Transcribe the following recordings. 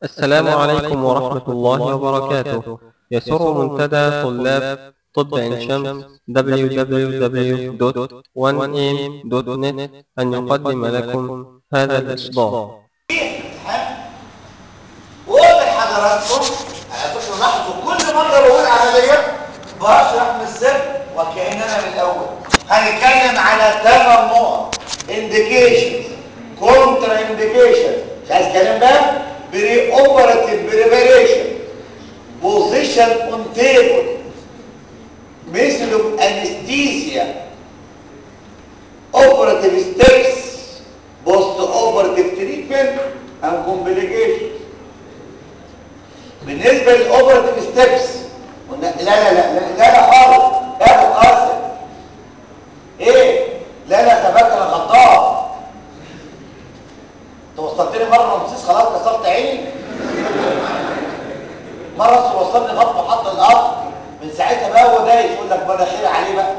السلام عليكم ورحمة الله وبركاته يسر منتدى طلاب طب عين شمس www.1am.net أن يقدم لكم هذا الإصدار واضح حضراتكم على فكره لاحظوا كل مره بقول عمليه بشرح من السر وكاننا من الاول هنتكلم على ثمان نقط انديكيشنز كونترا انديكيشن مش عايز كلام بقى بري اوبراتيف بريباريشن بوزيشن اون تيبل ميثود اوف انستيزيا اوبراتيف ستيبس بوست اوبراتيف تريتمنت اند كومبليكيشن بالنسبه للاوبراتيف ستيبس قلنا لا لا لا لا لا لا خالص اعمل قاسم ايه لا لا ده فاكر انا غلطان انت وصلتني مره رمسيس خلاص كسرت عيني مره اصل وصلني خط محط الارض من ساعتها بقى هو دايس يقول لك بقى خير عليه بقى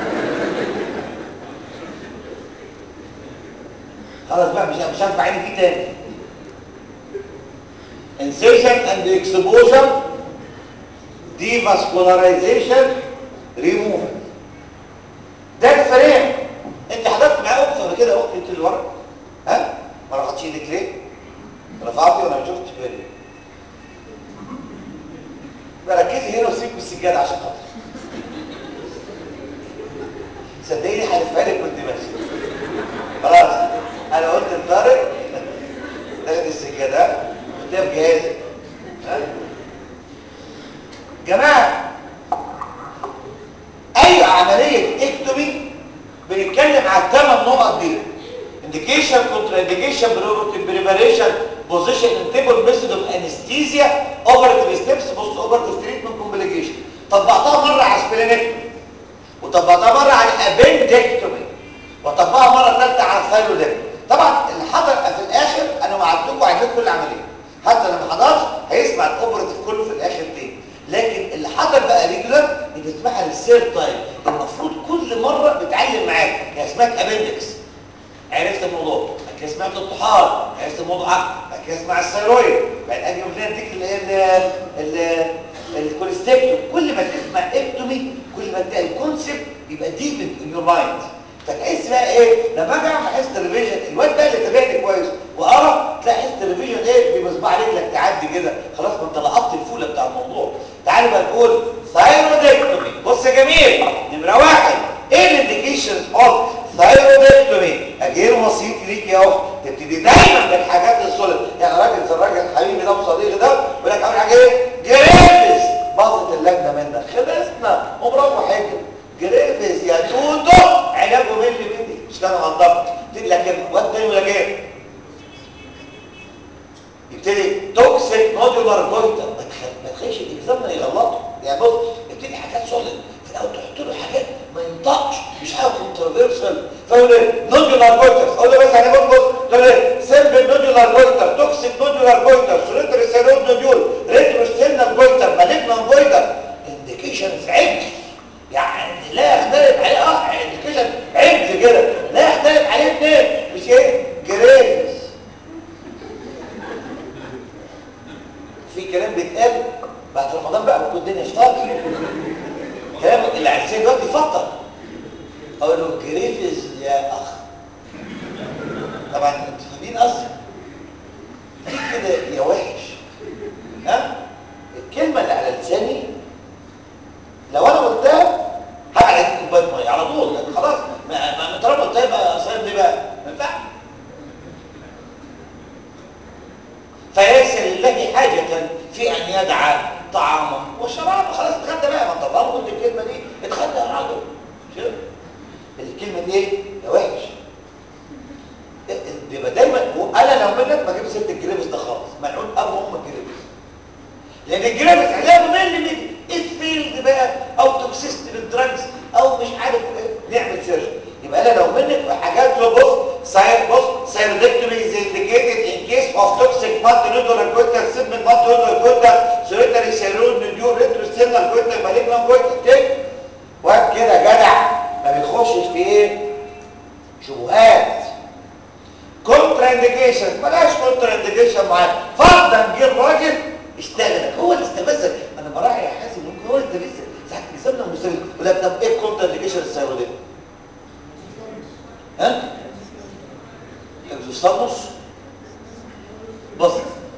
خلاص بقى مش مش هرفع عيني فيه تاني incision and exposure devascularization removal ده الفريم انت حضرت معايا وقت قبل كده وقت انت اللي ورا ها ما رفعتش ايدك ليه رفعتي وانا ما شفتش بالي بركزي هنا وسيب السجاده عشان خاطر صدقيني هلفها لك وانت ماشي خلاص انا قلت لطارق تاخد السجاده وتلاقيها في جهازك ها جماعه اي عمليه اكتومي بنتكلم على الثمان نقط دي indication contraindication preparation position and table method of anesthesia operative steps post operative treatment complication طبقتها مره على سبلينكتومي وطبقتها مره على الابندكتومي وطبقها مره ثالثه على الثايرويدكتومي طبعا اللي حضر في الاخر انا وعدتكم عايزين كل عمليه حتى لما حضرش هيسمع الاوبراتيف كله في الاخر تاني لكن اللي حضر بقى ريجولار اللي اسمها السير تايم المفروض كل مره بتعلم معاك هي اسمها ابندكس عرفت الموضوع بعد كده سمعت الطحال عرفت الموضوع بعد كده اسمع الثيرويد بعد اجي اقول اديك اللي هي الكوليستيكتوم كل ما تسمع اكتومي كل ما تلاقي الكونسيبت يبقى ديب ان يور مايند فتحس بقى ايه لما اجي اعمل حس الريفيجن الواد ده اللي تابعني كويس وقرا تلاقي حس الريفيجن ايه بمصباح رجلك تعدي كده خلاص ما انت لقطت الفوله بتاع الموضوع تعالوا بقى نقول ثايرودكتومي بص يا جميل نمره واحد ايه الانديكيشنز اوف ثايرودكتومي اجير وصيتي ليك يا اخت تبتدي دايما بالحاجات السوليد يعني راجل زي الراجل الحبيبي ده وصديقي ده يقول لك اول حاجه ايه جريفز باظت اللجنه منك خلصنا ومروح حاجه جريفز يا توتو علاجه ملي ملي مش كان غلطان تبتدي لك واد تاني ولا ايه يبتدي توكسيك نودولار جويتر ما تخليش الاكزامنا يغلطه يعني بص يبتدي حاجات سوليد في الاول تحط له حاجات ما ينطقش مش حاجه كونتروفيرشال فيقول ايه نودولار جويتر اقول له بس يعني بص بص تقول ايه سيمبل نودولار جويتر توكسيك نودولار جويتر سوليتري سيرود نوديول ريتروستينال جويتر مالجنان جويتر انديكيشنز عجل يعني لا يختلف عليه اه انديكيشن عجل كده لا يختلف عليه اثنين مش ايه جريفز في كلام بيتقال بعد رمضان بقى بتكون الدنيا اشتغلت كلام اللي عايزين دلوقتي يفطر اقول له جريفز يا اخ طبعا انتوا فاهمين قصدي في كده يا وحش ها الكلمه اللي على لساني لو انا قلتها هقعد اديك كوبايه ميه على طول لان خلاص ما ما طالما قلتها يبقى صاير ليه بقى ما ينفعش فليس لله حاجه في ان يدعى طعاما وشرابا خلاص اتغدى بقى ما انت طالما قلت الكلمه دي اتغدى يا راجل شوف الكلمه دي ايه يا وحش بيبقى دايما انا لو منك ما اجيب سيره الجريفس ده خالص ملعون ابو ام الجريفس لان الجريفس علاجه ملي ملي الفيلد بقى او توكسيستي بالدراجز او مش عارف ايه نعمل سيرجن يبقى انا لو منك في حاجات له بص ساير بص سايرودكتومي از انديكيتد ان كيس اوف توكسيك مات نودولار جويتر سيبمنت مات نودولار جويتر سوليتري سيرود نوديول ريتروستينال جويتر مالجنان جويتر كده واد كده جدع ما بيخشش في ايه شبهات كونترا انديكيشن بلاش كونترا انديكيشن معاك فرضا جه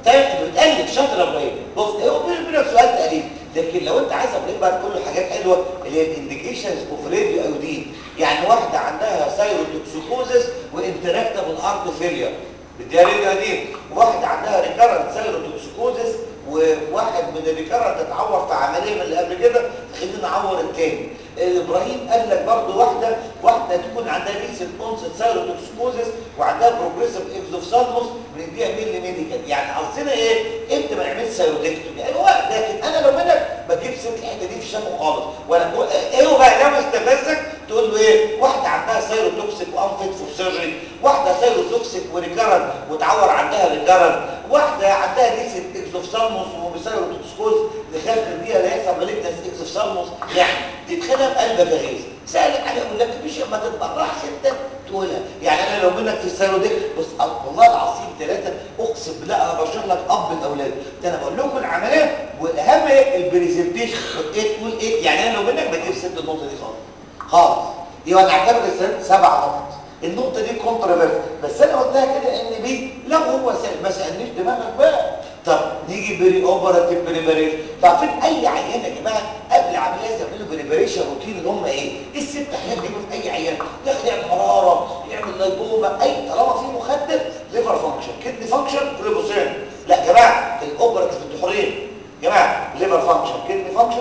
تمام بتقلب شاطر يا ابراهيم بص هو بيني وبينك سؤال تقريبي لكن لو انت عايز ابراهيم بقى تقول له حاجات حلوه اللي هي الانديكيشنز اوف راديو ايودين يعني واحده عندها سايروتوكسيكوزس وانتراكتابل ارت فيلير بديها راديو ايودين وواحده عندها ريكارنت سايروتوكسيكوزس وواحد من الريكارنت اتعور في عمليه من اللي قبل كده خلينا نعور التاني ابراهيم قال لك برضه واحده واحده تكون عندها ريسنت اونست سايروتوكسيكوزس وعندها بروجريسيف اكزوفسالموس بنديها ميلي ميديكال يعني قصدنا ايه امتى ما نعملش سايروتكتومي يعني هو لكن انا لو منك ما تجيبش سيره الحته دي في شافه خالص ولا تقول ايه هو بقى لو استفزك تقول له ايه واحده عندها سايروتوكسيك وانفيت فور سيرجري واحده سايروتوكسيك وريكارنت وتعور عندها ريكارنت واحده عندها ريسنت اكزوفسالموس وبسايروتوكسيكوز نخاف نديها لا يحصل مالجنس اكزوفسالموس يعني دي تخليها بقلبك يا غيظ سالك عليها يقول لك مش ما تتبرعش انت تقولها يعني انا لو منك في السيروديك بص والله العظيم ثلاثه اقسم بالله انا بشرح لك اب الاولاد ده انا بقول لكم العمليه والاهم ايه البرزنتيشن ايه تقول ايه يعني انا لو منك ما تجيبش ست النقطه دي خالص خالص يبقى نعتبر السيرود سبع نقط النقطه دي كونترافيرس بس انا قلتها كده ان بي لو هو سأل ما سالنيش دماغك بقى طب نيجي بري اوبراتيف بريباريشن عارفين اي عيان يا جماعه قبل العمليه يعملوا بريباريشن روتين اللي هم ايه ايه الست حاجات دي في اي عيان ياخد يعمل مراره يعمل لايبوما اي طالما في مخدر ليفر فانكشن كدني فانكشن كلوبوسين لا يا جماعه الاوبراتيف الدحورين يا جماعه ليفر فانكشن كدني فانكشن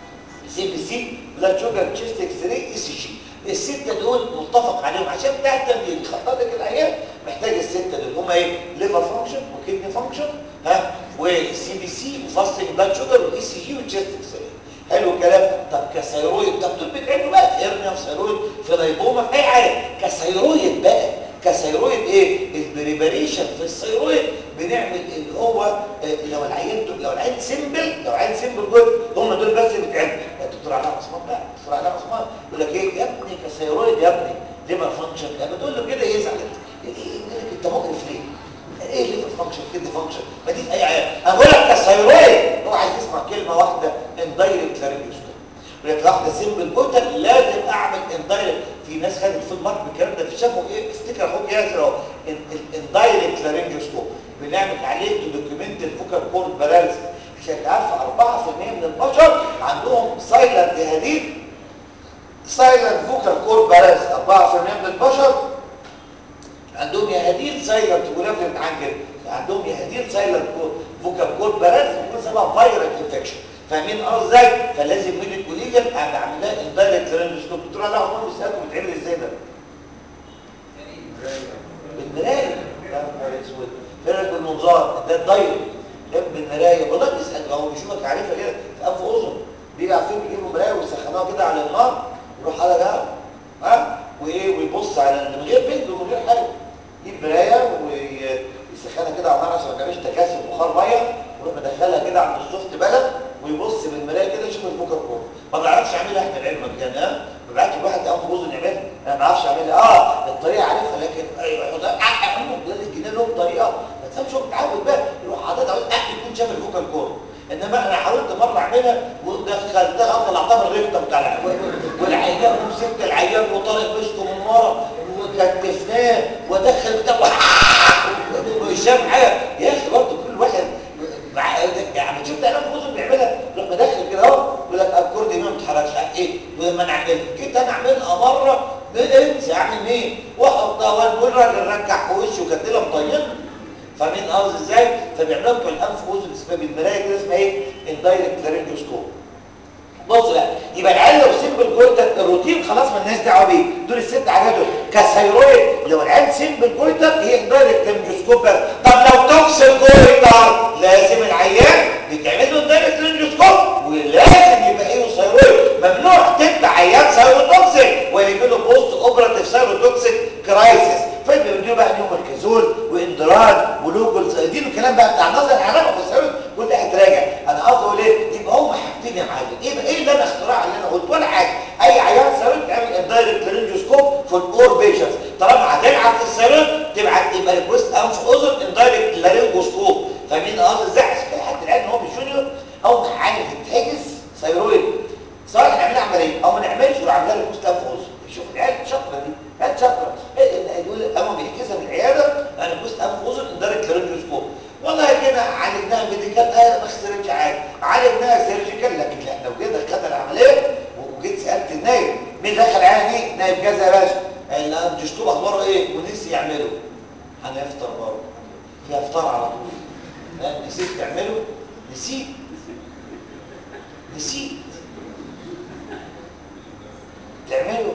سي بي سي بلاد شوجر تشيست اكس راي اي سي جي السته دول متفق عليهم عشان بتاع التمرين يخطط لك العيان محتاج السته دول هم ايه ليفر فانكشن وكدني فانكشن ها والسي بي سي وفاستنج بلاد شوجر والاي سي جي والتشيست اكس راي حلو الكلام طب كثيرويد طب دول بيتعملوا بقى في هرنيا في ثيرويد في لايبوما في اي حاجه كثيرويد بقى كثيرويد ايه البريباريشن في الثيرويد بنعمل اللي هو آه لو العيان لو العيان سيمبل لو العيان سيمبل جود هم دول بس اللي بيتعملوا الدكتور علاء عثمان بقى الدكتور علاء عثمان يقول لك ايه يا ابني كثيرويد يا ابني ليفر فانكشن لما تقول له كده يزعل ايه انت مقرف ليه ايه ليفر فانكشن كده فانكشن ما دي في اي عيان انا بقول لك كثيرويد هو عايز يسمع كلمه واحده اندايركت لارنجوسكوب ولكن واحده سيمبل جوتر لازم اعمل اندايركت في ناس خدت في المارك بالكلام ده في شافوا ايه افتكر اخوك ياسر اهو الاندايركت لارنجوسكوب بنعمل عليه تو دوكيومنت الفوكال كورد باراليس عشان تعرف 4% من البشر عندهم سايلنت هديد سايلنت فوكال كورد باراليس 4% من البشر عندهم يهديد سايلنت ولا في الامتحان كده عندهم يهديد سايلنت فوكال كورد باراليس بيكون سبب فايرال انفكشن فاهمين اه ازاي فلازم ميديك وليجل اعمل لها اندايركت لارنجوسكوب دكتور علاء عثمان بيسالكم بيتعمل ازاي ده بالمرايه يا نهار اسود فرق بالمنظار ده الدايركت جنب المرايه والله بيسال هو بيشوفك عارفها كده في انف واذن بيجي عارفين بيجيبوا مرايه ويسخنوها كده على النار يروح على جنب ها وايه ويبص على من غير بنت ومن غير حاجه يجيب مرايه ويسخنها كده على النار عشان ما تعملش تكاثر بخار ميه ويروح مدخلها كده عند السوفت بلد ويبص بالمرايه كده يشوف الفوكر كور ما بعرفش اعملها احنا لعلمك يعني ها ما بعرفش الواحد انف واذن يعملها انا ما بعرفش اعملها اه الطريقه عارفها لكن ايوه عمره ده الجنيه له طريقه ما تفهمش هو متعود بقى يروح حاططها عاوز اكل يكون شاف الفوكر كور انما انا حاولت مره اعملها ودخلتها طلعتها من الريفته بتاع والعيان ومسكت العيان وطارق مسكه من ورا وكتفناه ودخل بتاع مش شاف حاجه يا اخي برضه كل واحد يعني شفت انا في بيعملها يروح مدخل كده اهو يقول لك الكورد ما بتتحركش ايه ولما انا اعملها جيت انا اعملها مره انسى اعمل مين واحطها والراجل رجع في وشه وكانت لها مطينه فاهمين قصدي ازاي فبيعملوا بتوع الانف واذن اسمها بالمرايه كده اسمها ايه اندايركت لارنجوسكوب بص بقى يبقى العيال لو سيمبل جويتر الروتين خلاص ما الناس دعوه بيه دول الست حاجات دول كثيرويد لو العيال سيمبل جويتر هي اندايركت لارنجوسكوب بس طب لو توكسيك جويتر لازم العيان بيتعمل له اندايركت لارنجوسكوب ولازم يبقى ايه ثيرويد ممنوع تبقى عيان ثيروتوكسيك ويجي له بوست اوبراتيف ثيروتوكسيك كرايسيس فبيدوا بقى نيومركازول واندراد ولوكولز دي الكلام بقى بتاع نظر العلاقه في الثيرويد كل ده هتراجع انا قصدي اقول ايه يبقى هم حاجتين يا معلم ايه بقى ايه اللي انا اختراع اللي انا قلت ولا حاجه اي عيان ثيرويد تعمل اندايركت لارنجوسكوب في الاور بيشنتس طالما هتبعت في الثيرويد تبعت يبقى ريكوست انف اذن اندايركت لارنجوسكوب فاهمين قصدي ازاي عشان كده حتى الان هو بالجونيور او عارف يتحجز ثيرويد سواء هنعملها عمليه او ما نعملش وعاملها ريكوست انف اذن شوف العيال شاطره دي عيال شاطره يقول اما بيحجزها من العياده انا ريكوست انف اذن اندايركت لارنجوسكوب والله كده عندنا عالجناها ميديكال اه ما خسرتش عادي عالجناها سيرجيكال لكن لا لو جيت دخلنا العمليه وجيت سالت النايب مين دخل عيان دي نايب كذا يا باشا الدشتوب اخباره ايه ونسي يعمله هنفطر برضه في افطار على طول نسيت تعمله نسيت نسيت تعمله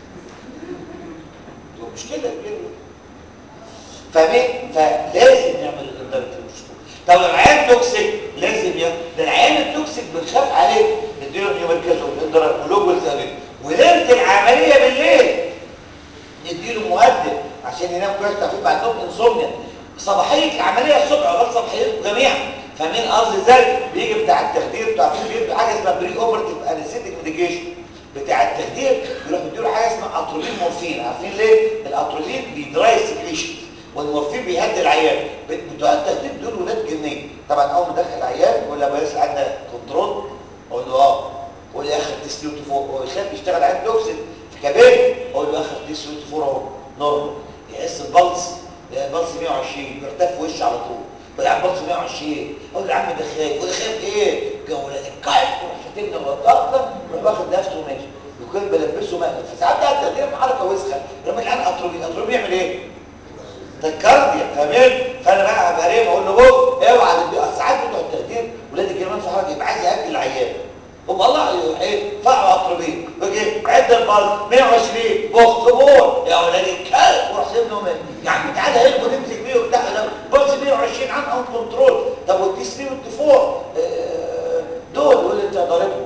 مش كده كده فاهمين فلازم نعمل درجه المشروع طب العيان توكسيك لازم يا ده العيان التوكسيك بنخاف عليه نديله نيومركازون نديله مولوجول ثابت وليله العمليه بالليل نديله مهدد عشان ينام كويس تعرفين بعد نوم انسومنيا صباحيه العمليه الصبح ولا صباحيتكم جميعا فاهمين قصدي ازاي بيجي بتاع التخدير بتاع بيدي حاجه اسمها بري اوبرتيف انستيك ميديكيشن بتاع التخدير يروح يديله حاجه اسمها اتروبين مورفين عارفين ليه الاتروبين بيدراي السكريشن والمورفين بيهدي العيان بتوع التخدير دول ولاد جنيه طبعا اول ما دخل العيان يقول له يا باشا عندك كنترول اقول له اه قول لي اخر تسليوت فوق هو يخاف يشتغل عيان توكسين في كباب اقول له اخر تسليوت فوق اهو نورمال يحس البلس البلس 120 يرتاح في وشه على طول يقول يا عم بلس 120 اقول له يا عم ده خايف يقول خايف ايه جولات الكايف يروح شاتمني وغطاء يروح واخد نفسه وماشي يكون بلبسه مقلب فساعات ده التغيير في حركه وسخه لما العيان اتروبين اتروبين يعمل ايه ده الكارديا فاهمين فانا بقى ابقى ايه بقول له بص اوعى ساعات بتوع التخدير ولاد الجيران في حركه يبقى عايز ياكل العيان هم الله ايه فقعوا اتروبين بيجي عد البلس 120 بوخ صبور يا ولاد الكلب وروح سيبنا ومات يا عم تعالى هنا ونمسك بيه وبتاع بلس 120 عن ان كنترول طب والتي 3 والتي 4 دول يقول لي انت ضاربهم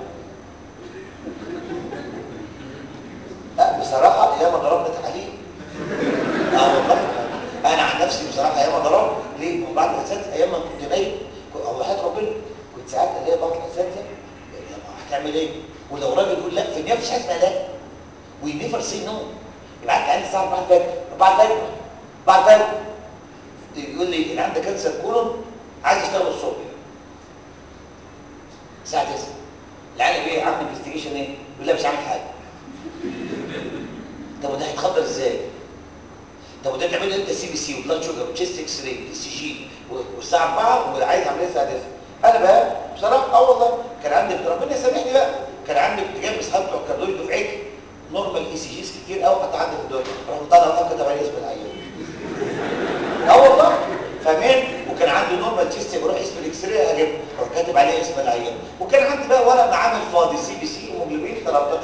لا بصراحه ياما ضربنا تعليم اه والله انا عن نفسي بصراحه ايام ضرب ليه من بعد الاساتذه ايام ما كنت نايم او حياه ربنا كنت ساعات الاقي بعض الاساتذه هتعمل ايه ولو راجل يقول لا في النيابه مفيش حاجه اسمها لا وي نيفر سي نو يبعت لي الساعه 4 الفجر 4 الفجر 4 الفجر يقول لي اللي عندك كانسر كولون عايز يشتغل الصبح الساعه 9 العيال ايه عامل انفستيجيشن ايه يقول لا مش عامل حاجه طب وده هيتخدر ازاي طب وده تعمل انت سي بي سي وبلاد شوجر وتشيست اكس راي دي سي جي والساعه 4 وعايز عمليه الساعه 9 انا بقى بصراحه اه والله كان عندي ربنا يسامحني بقى كان عندي كنت جايب اصحاب بتوع الكارديولوجي دفعتي نورمال اي سي جيز كتير قوي حتى عندي في الدنيا راح مطلع واحد كتب عليه اسم العيان اه والله فاهمين وكان عندي نورمال تشيست بروح اسم الاكس راي اجيب راح كاتب عليه اسم العيان وكان عندي بقى ورق معامل فاضي سي بي سي وموجلوبين 13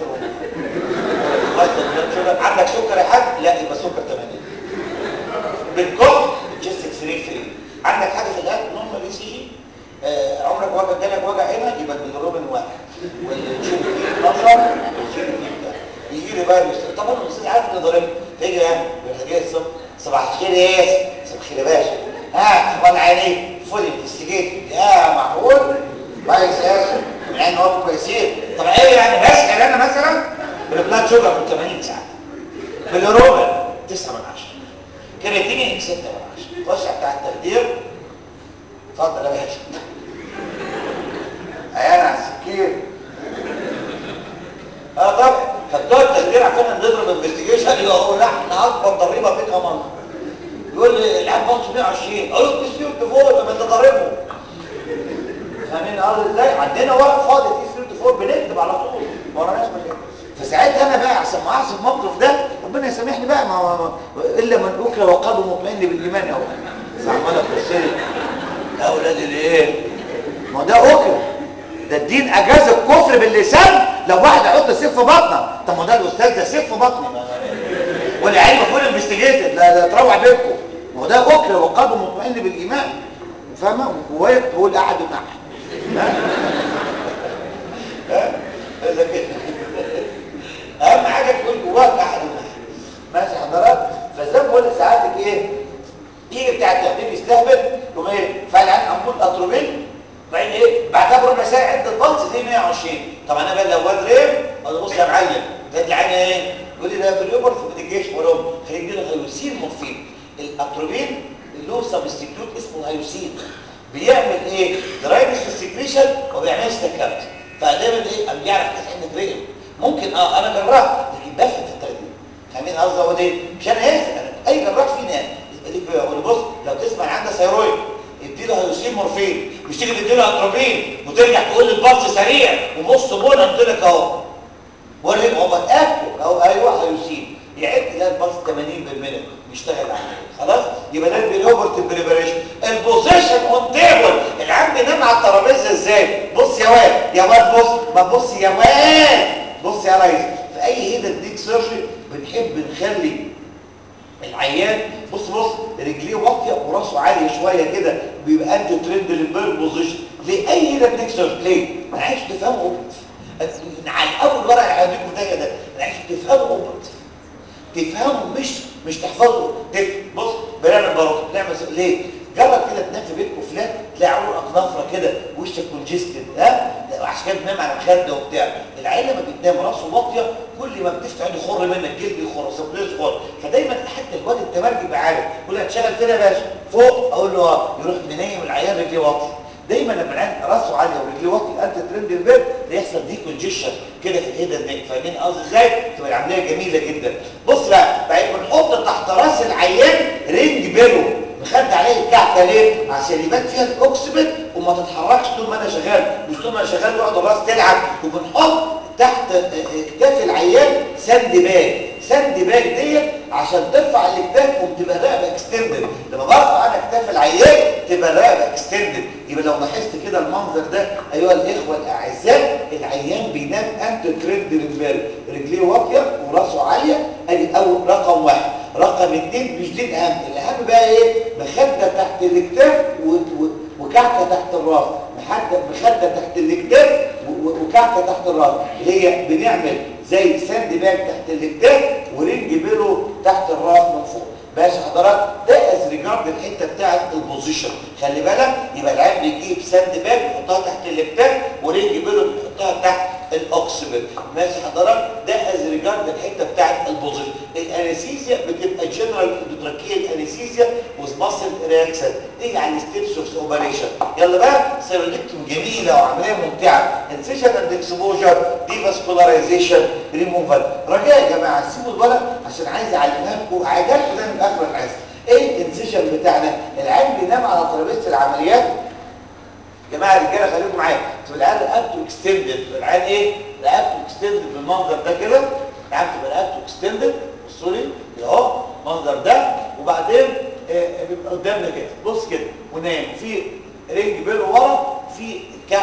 ونص عندك سكر يا حاج لا يبقى سكر 80 بالكم تشيست اكس راي فري عندك حاجه في القلب نورمال اي سي جي آه عمرك وجع جالك وجع هنا يبقى البيلروبين واحد والجي بي تي 12 والجي بي تي بتاع يجي لي بقى الاستاذ طبعا الاستاذ عارف ان ضاربني فيجي يعني يروح جاي الصبح صباح الخير يا ياسر صباح الخير يا باشا ها اخبار عينيك فول انفستيجيت يا معقول كويس يا ياسر من عين هو كويسين طب ايه يعني بسال انا مثلا بالبلاد شوجر من 80 ساعه بالروبن 9 من 10 كرياتينين 6 من 10 خش على بتاع التخدير اتفضل يا باشا عيان على السكين اه طبعا فبتوع التخدير عشان نضرب انفستيجيشن يقول لا احنا اكبر ضريبه فيك يا مصر يقول لي العيال بص 120 اقول له تسيب تفور لما انت ضاربه فاهمين قصدي ازاي عندنا ورق فاضي تسيب تفور بنكتب على طول ما وراناش مشاكل فساعتها انا بقى عشان ما اعرفش الموقف ده ربنا يسامحني بقى ما الا من اكره وقلبه مطمئن بالايمان اهو عمال ابص لي يا اولاد الايه ما ده اكره ده الدين اجاز الكفر باللسان لو واحد يحط سيف في بطنك طب ما ده الاستاذ ده سيف في بطني والعلم فول انفستيجيتد لا لا تروع بينكم ما هو ده اكره وقلبه مطمئن بالايمان فاهمه وجوايا تقول احد معه ها اذا كده اهم حاجه تقول جواك احد معه ماشي حضرات فزي ما بقول ساعاتك ايه يجي بتاع التخدير يستهبل يقوم ايه فعلا امبول اتروبين بعدين ايه بعدها بربع ساعه عده البلس دي 120 طب انا بقى لو واد ريم اقول له بص يا معلم ده انت عيني ايه يقول لي ده باليوبر في ميديكيشن ورم خليك دي هيوسين مورفين الاتروبين له سبستيتيوت اسمه هيوسين بيعمل ايه درايفنس السكريشن وبيعمل ستاكارت فدايما ايه قام يعرف كاس عندك ريم ممكن اه انا جراح لكن بفهم في التخدير فاهمين قصدي هو ده مش انا اسف اي جراح فينا ليك بيقول بص لو تسمع عندها ثيرويد ادي له هيوسين هيدروكسين مورفين مش تيجي تديله اتروبين وترجع تقول لي البلس سريع ونص بون قلت لك اهو وريك هو اكتب اهو ايوه هيوسين يعد ده البلس 80 بالمينت بيشتغل عليه خلاص يبقى ده بالاوفر بريبريشن البوزيشن اون تيبل العم بينام على الترابيزه ازاي بص يا واد يا واد بص ما بص يا واد بص يا ريس في اي هيدا ديك سيرجري بنحب نخلي العيان بص بص رجليه واطيه وراسه عاليه شويه كده بيبقى انتو ترند للبيرد بوزيشن ليه اي هيدا ديك سيرجري ليه انا عايز تفهموا اوبت على اول ورقه اللي هديكم ده ده انا عايز تفهموا اوبت تفهموا مش مش تحفظوا بص بنعمل باروت بنعمل ليه جرب كده تنام في بيتكم فلان تلاقي عروق نفره كده وشك كونجستد ها عشان كده بتنام على مخده وبتاع العيل لما بتنام راسه واطيه كل ما بتفتح عينه يخر منك جلد يخر سبليس يخر فدايما حتى الواد التمرجي يبقى عارف كل ما تشغل فين يا باشا فوق اقول له اه يروح منيم العيان رجليه واطيه دايما لما العيان راسه عاليه ورجليه واطيه انت ترند البيت يحصل دي كونجيشن كده في الهيدا نيك فاهمين قصدي ازاي تبقى العمليه جميله جدا بص بقى بقيت بنحط تحت راس العيان رينج بيلو مخد عليه الكعكه ليه عشان يبان فيها الاوكسبت وما تتحركش طول ما انا شغال مش طول ما انا شغال يقعد الراس تلعب وبنحط تحت اكتاف العيان ساند باج ساند باج ديت عشان ترفع الاكتاف وبتبقى الرقبه اكستندد لما برفع انا اكتاف العيان تبقى الرقبه اكستندد يبقى لو لاحظت كده المنظر ده ايها الاخوه الاعزاء العيان بينام انت ترند للبال رجليه واطيه وراسه عاليه ادي اول رقم واحد رقم اثنين مش دي الاهم الاهم بقى ايه مخده تحت الاكتاف وكعكه تحت الراس مخده تحت الاكتاف وكعكه تحت الراس اللي هي بنعمل زي ساند باج تحت الاكتاف ورينج بيلو تحت الراس من فوق ماشي حضرتك ده از ريجارد الحته بتاعه البوزيشن خلي بالك يبقى العيال بيجيب ساند باج بيحطها تحت الاكتاف ورينج بيلو بيحطها تحت الاوكسبل ماشي حضرتك ده از ريجارد الحته بتاعه البوزيشن الانستيزيا بتبقى جنرال اندوتراكيال انستيزيا وذ ماسل رياكشن نيجي على الستيبس اوف اوبريشن يلا بقى سيروليكتوم جميله وعمليه ممتعه انسيشن اند اكسبوجر ديفاسكولاريزيشن ريموفال رجاء يا جماعه سيبوا الورق عشان عايز اعلمها لكم عايزها لكم ده من اخر الحصه ايه الانسيشن بتاعنا العين بينام على ترابيزه العمليات يا جماعه الرجاله خليكم معايا تبقى العيال رقبته اكستندد العيال ايه رقبته اكستندد بالمنظر ده كده العيال تبقى رقبته اكستندد بصوا لي اهو المنظر ده وبعدين آه بيبقى قدامنا كده بص كده ونايم في رينج بيل ورا في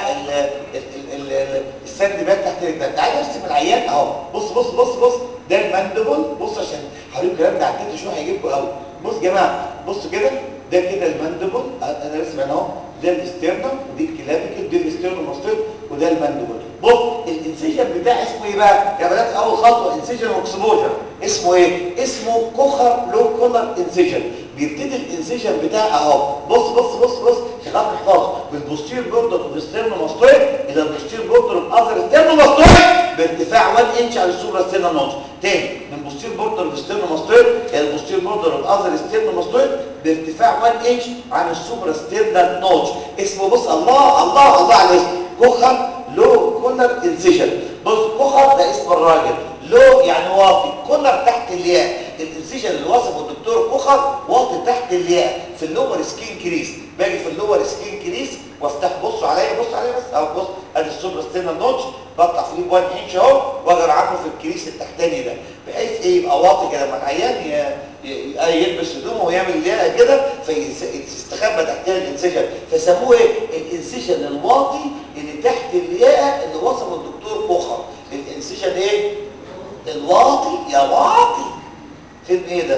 السند باك تحت رجلك تعالى ارسم العيان اهو بص بص بص بص ده الماندبل بص عشان حبيب الكلام ده عديته شويه هيجيبكم قوي بص يا جماعه بصوا كده ده كده الماندبل انا رسم اهو ده الاسترنم ودي الكلافيكل دي الاسترنوماستويد وده الماندبل بص الانسيجن بتاعي اسمه ايه بقى يا بنات اول خطوه انسيجن واكسبوجر اسمه ايه اسمه كوخر لو كولر انسيجن بيبتدي الانسيجن بتاعي اهو بص بص بص بص شغال احفظ بالبوستير بوردر اوف ستيرنوماستويد الى البوستير بوردر اوف اذر ستيرنوماستويد بارتفاع 1 انش على السوبرا ستيرنا نوت تاني من بوستير بوردر اوف ستيرنوماستويد الى البوستير بوردر اوف اذر ستيرنوماستويد بارتفاع 1 انش عن السوبرا ستيرنا نوت اسمه بص الله الله الله على الاسم كوخر لو كولر انسيجن بص كوخر ده اسم الراجل لو يعني واطي كولر تحت الياء الانسيجن اللي وصفه الدكتور كوخر واطي تحت الياء في اللور سكين كريس باجي في اللور سكين كريس وافتح بصوا عليا بص عليا بس اهو بص ادي السوبر ستينا نوتش بقطع فيه 1 انش اهو واجي عنه في الكريس التحتاني ده بحيث ايه يبقى واطي كده لما العيان يلبس هدومه ويعمل الياقه كده فيستخبى تحتها الانسيجن فسموه ايه الانسيجن الواطي اللي تحت الياقه اللي وصفه الدكتور كوخر الانسيجن ايه الواطي يا واطي فين ايه ده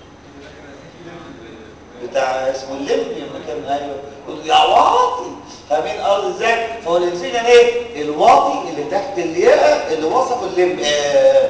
بتاع اسمه اللم لما كان ايوه يا واطي فاهمين قصدي ازاي فهو الانسيجن ايه الواطي اللي تحت الياقه اللي وصفه اللم آه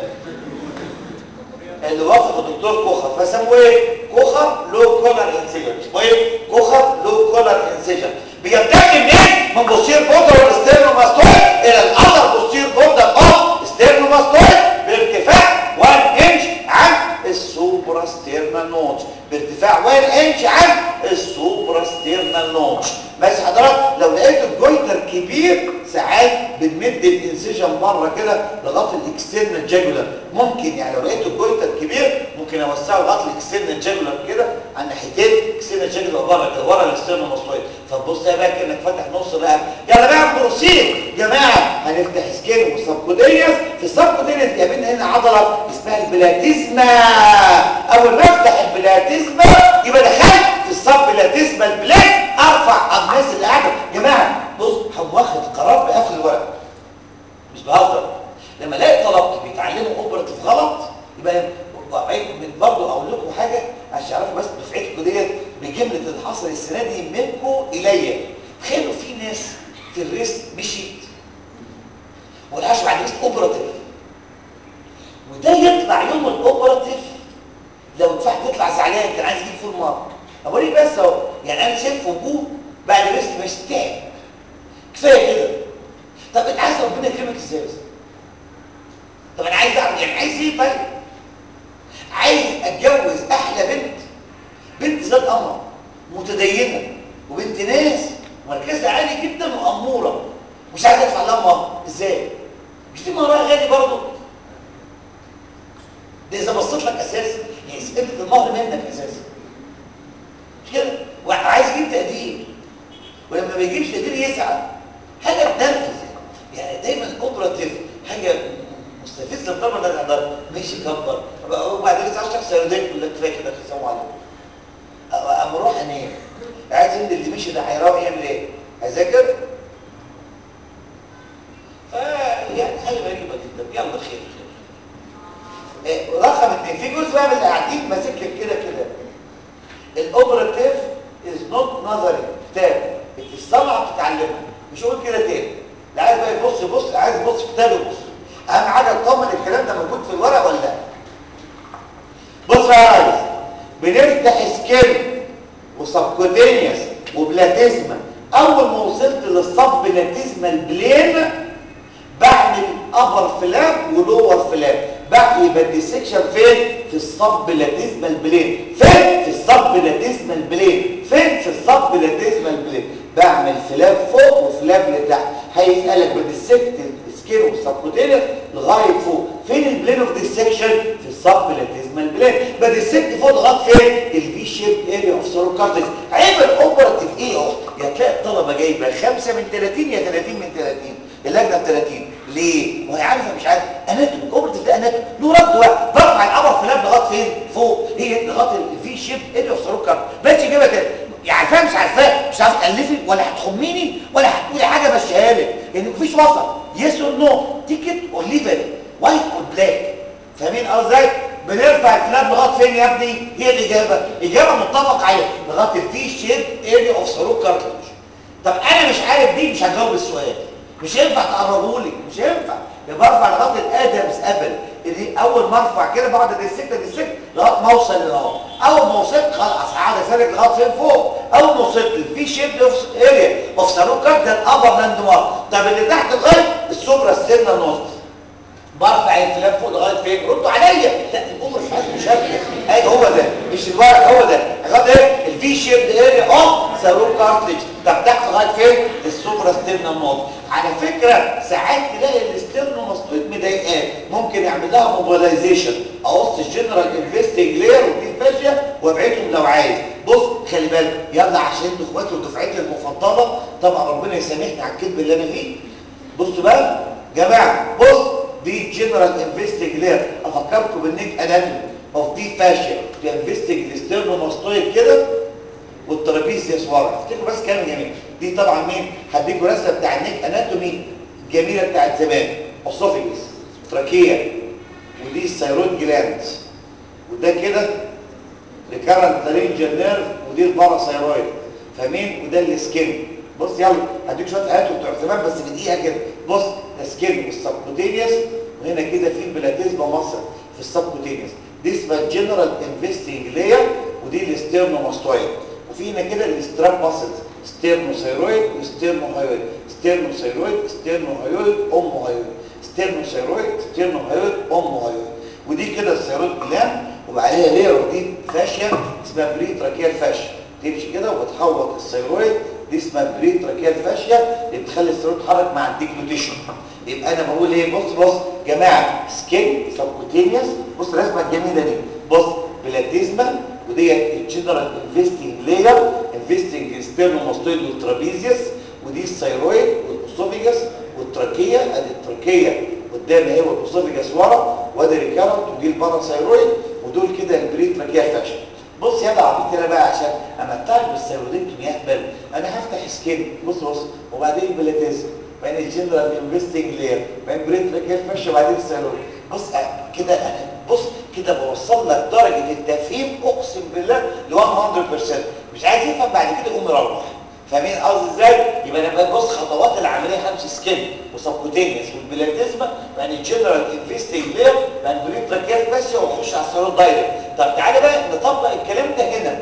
اللي وصفه الدكتور كوخر فسموه ايه كوخر لو كولر انسيجن اسمه ايه كوخر لو كولر انسيجن بيبتدي منين من بوستير بوردر والستيرنوماستويد الى الاذر بوستير بوردر اوف ستيرنوماستويد بارتفاع 1 انش عن السوبرا ستيرنال نوتش بارتفاع 1 انش عن السوبرا ستيرنال نوتش ماشي حضرتك لو لقيت الجويتر كبير ساعات بنمد الانسيجن بره كده لغايه الاكسترنال جاجولار ممكن يعني لو لقيت الجويتر كبير ممكن اوسعه لغايه الاكسترنال جاجولار كده على الناحيتين كسينا الشكل يبقى بره كده ورا الاسترنوماستويد فتبص يا بقى كانك فاتح نص الرقبه يلا بقى بروسيد جماعه هنفتح سكين وسبكودينيوس في السبكودينيوس جايبين هنا عضله اسمها البلاتيزما اول ما افتح البلاتيزما يبقى دخلت في السبلاتيزما البلاك ارفع الناس اللي قاعده جماعه بص هم واخد قرار بقفل الورق مش بهزر لما الاقي طلبتي بيتعلموا اوبرتيف غلط يبقى وبعيد من برضه اقول لكم حاجه عشان تعرفوا بس دفعتكم ديت بجمله اللي حصل السنه دي منكم اليا تخيلوا في ناس في الريست مشيت والعاش بعد ريست اوبرتيف وده يطلع يوم الاوبرتيف لو دفعت يطلع زعلان كان عايز يجيب فول مارك اقول لك بس اهو يعني انا شايف وجوه بعد ريست مش تعب كفايه كده طب انت عايز ربنا يكرمك ازاي بس طب انا عايز اعمل يعني عايز ايه طيب عايز اتجوز احلى بنت بنت ذات قمر متدينه وبنت ناس مركزها عالي جدا واموره مش عايز ادفع لها مهر ازاي مش دي مهرها غالي برضه ده اذا بصيت لك اساسا يعني قيمه المهر منك اساسا مش كده وعايز يجيب تقدير ولما ما بيجيبش تقدير يزعل حاجه بتنرفز يعني دايما اوبراتيف حاجه مستفزه بطبعا ده الحضاره ماشي كبر وبعدين لسه 10 سنوات يقول لك كفايه كده السلام عليكم اما اروح انام عايز ان اللي مشي ده هيروح يعمل ايه هيذاكر ف يعني حاجه غريبه جدا يلا خير خير إيه رقم اثنين في جزء بقى من اللي قاعدين ماسك لك كده كده الاوبراتيف از نوت نظري كتاب الصنعه بتتعلمها مش هقول كده تاني اللي عايز بقى يبص يبص اللي عايز يبص في كتاب يبص اهم حاجه اطمن الكلام ده موجود في الورق ولا لا بص يا ريس بنفتح سكين وسبكوتينيوس وبلاتيزما اول ما وصلت للصب بلاتيزما البلين بعمل ابر فلاب ولور فلاب بقى يبقى الديسكشن فين في الصب لاتيزما البلين فين في الصب لاتيزما البلين فين في الصب لاتيزما البلين بعمل فلاب فوق وفلاب لتحت هيسالك بديسكت سكين والسبكوتينيوس لغايه فوق فين البلين اوف ديسكشن في الصب لاتيزما البلين بديسكت فوق لغايه فين الفي شيب اريا اوف سيروكارتكس عيب الاوبراتيف ايه اهو يا تلاقي الطلبه جايبه 5 من 30 يا 30 من 30 اللجنه 30 ليه؟ ما هي عارفه مش عارفه اناتومي اوبرتيف ده اناتومي له رد بقى برفع القمر فلاب لغايه فين؟ فوق هي لغايه الفي شيب اريا اوف سيروكارتكس ماشي جيبها كده يعني عارفاها مش عارفاها مش عارفه تالفي ولا هتخميني ولا هتقولي حاجه مشيها لك لان مفيش وسط يس اور نو تيكت اور ليف ات وايت اور بلاك فاهمين قصدي بنرفع الفلاب لغايه فين يا ابني هي الاجابه اجابه متفق عليها لغايه الفي شيب اريا اوف سيروك كارتلج طب انا مش عارف دي مش هجاوب السؤال مش ينفع تقربوا لي مش ينفع يبقى برفع لغايه الادمز ابل دي اول ما ارفع كده بعد الديسكت ديسكت لغايه ما اوصل لهنا اول ما وصلت خلاص هقعد اسالك لغايه فين فوق اول ما وصلت الفي شيب اريا اوف سيروك كارت ده الابر لاند مارك طب اللي تحت لغايه السوبرا ستيرنا نوت برفع الفلاب فوق لغايه فين ردوا عليا لا الامر مش عايز مشابه ايوه هو ده مش الورق هو ده لغايه ايه الفي شيب اريا اوف سيروك كارتلج طب تحت لغايه فين السوبرا ستيرنا نوت على فكره ساعات تلاقي الاسترنوماستويد مضايقاه ممكن يعمل لها موبيلايزيشن اقص الجنرال انفستنج لير ودي فاشيه وابعدهم لو عايز بص خلي بالك يلا عشان انتوا اخواتي ودفعتي المفضله طبعا ربنا يسامحني على الكذب اللي انا فيه بصوا بقى جماعه بص دي جنرال انفستنج لير افكركم بالنيك اناتومي اوف دي فاشيه بينفستنج الاسترنوماستويد كده والترابيزيوس ورا افتكروا بس كلام جميل دي طبعا مين هديكوا رسمه بتاع النيك اناتومي الجميله بتاعت زمان اسوفيجس تراكيه ودي الثيرويد جلاند وده كده ريكارنت لارينجال نيرف ودي الباراثايرويد فاهمين وده السكين بص يلا هديك شويه ايات بتوع زمان بس بدقيقه كده بص ده سكين والسبكوتينيوس وهنا كده في البلاتيزما مصر في السبكوتينيوس دي اسمها الجنرال انفستنج لاير ودي الاسترنوماستويد وفي هنا كده الاستراب ماسلز ستيرنوثايرويد وستيرنوهايويد ستيرنوثايرويد ستيرنوهايويد اوموهايويد ستيرنوثايرويد ستيرنوهايويد اوموهايويد ودي كده الثيرويد جلاند وبعديها لير ودي فاشيه اسمها بري تراكيال فاشيه تمشي كده وبتحوط الثيرويد دي اسمها بري تراكيال فاشيه اللي بتخلي الثيرويد يتحرك مع الديكلوتيشن يبقى انا بقول ايه بص بص جماعه سكين سبكوتينيوس بص الرسمه الجميله دي بص بلاتيزما ودي الجنرال انفستنج لاير انفستنج ستيرنوماستويد والترابيزيوس ودي الثيرويد والاسوفيجاس والتراكيه ادي التراكيه قدام اهي والاسوفيجاس ورا وادي ريكارنت ودي الباراثيرويد ودول كده البري تراكيه فاكشن بص يا ده عبيط كده بقى عشان امتعك بالثيرويدكتومي يهبل انا هفتح سكين بص بص وبعدين بلاتيزم بعدين الجنرال انفستنج لاير بعدين بري تراكيه فاكشن وبعدين الثيرويد بص كده انا بص كده بوصل لك درجه التفهيم اقسم بالله ل 100% مش عايز يفهم بعد كده يقوم يروح فاهمين قصدي ازاي يبقى انا ببص خطوات العمليه همشي سكين وسبكوتينيوس والبلاتيزما يعني الجنرال انفستنج لير يعني بريد تراكيات بس واخش على السيرود دايركت طب تعالى بقى نطبق الكلام ده هنا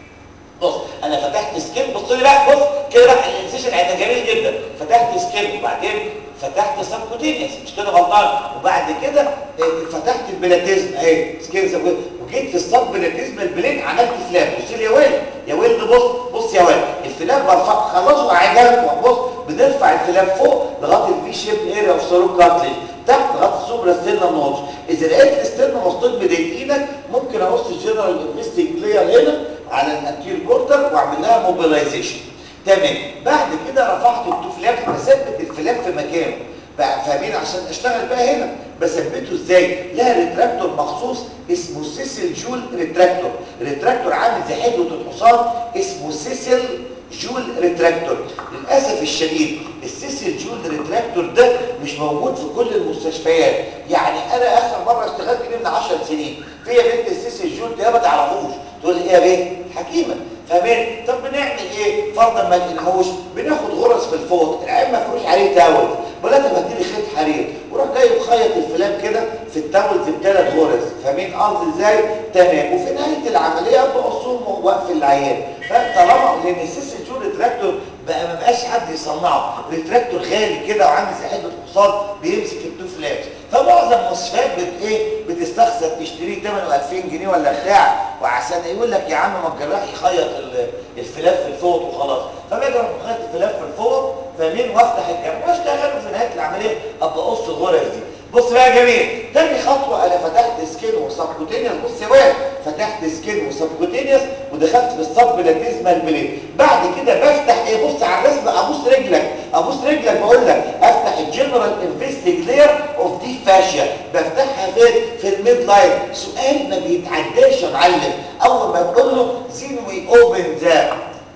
بص انا فتحت سكين بص لي بقى بص كده بقى الانسيشن هيبقى جميل جدا فتحت سكين وبعدين فتحت سبكوتينيوس مش كده غلطان وبعد كده فتحت البلاتيزم اهي سكين سبكوتينيوس وجيت في الصب بلاتيزم البلين عملت فلاب بص لي يا ويل يا ويل بص بص يا ويل الفلاب برفع خلاص وعجلت بص بنرفع الفلاب فوق لغايه الفي شيب اريا اوف سيروب كارتليج تحت لغايه السوبرا ستيرنا نوتش اذا لقيت الستيرنا مسطول مضايقينك ممكن اقص الجنرال انفستنج لاير هنا على الانتير بوردر واعمل لها موبيلايزيشن تمام بعد كده رفعت التو فلاب بثبت الفلاب في مكانه بقى فاهمين عشان اشتغل بقى هنا بثبته ازاي لها ريتراكتور مخصوص اسمه سيسل جول ريتراكتور ريتراكتور عامل زي حدوه الحصان اسمه سيسل جول ريتراكتور للاسف الشديد السيسل جول ريتراكتور ده مش موجود في كل المستشفيات يعني انا اخر مره اشتغلت بيه من 10 سنين فيا بنت السيسل جول ده ما تعرفوش تقول لي ايه يا بيه حكيمه فاهمين طب بنعمل ايه فرضا ما لقيناهوش بناخد غرز في الفوط العين ما فيهوش عليه تاول ولا تبديلي خيط حرير وروح جاي مخيط الفلاب كده في التاولز بثلاث غرز فاهمين قصدي ازاي تمام وفي نهايه العمليه بقصهم واقفل العيان فطالما لان السيس جول ريتراكتور بقى ما بقاش حد يصنعه ريتراكتور غالي كده وعامل زي حلبة حصان بيمسك التو فلابس فمعظم المستشفيات بت ايه بتستخسر تشتريه ثمنه 2000 جنيه ولا بتاع وعشان يقول لك يا عم ما الجراح يخيط الفلاف في الفوط وخلاص فباجي اروح مخيط الفلاف في الفوط فاهمين وافتح الجرح واشتغل في نهايه العمليه ابقى اقص الغرز دي بص بقى يا جميل تاني خطوه انا فتحت سكين وسبكوتينيوس بص يا واد فتحت سكين وسبكوتينيوس ودخلت في الصب لاتيزمال بليد بعد كده بفتح ايه بص على الرسم ابص رجلك ابص رجلك بقول لك افتح الجنرال انفستنج لير اوف دي فاشيا بفتحها فين في الميد لاين سؤال ما بيتعداش يا معلم اول ما تقول له زين وي اوبن ذا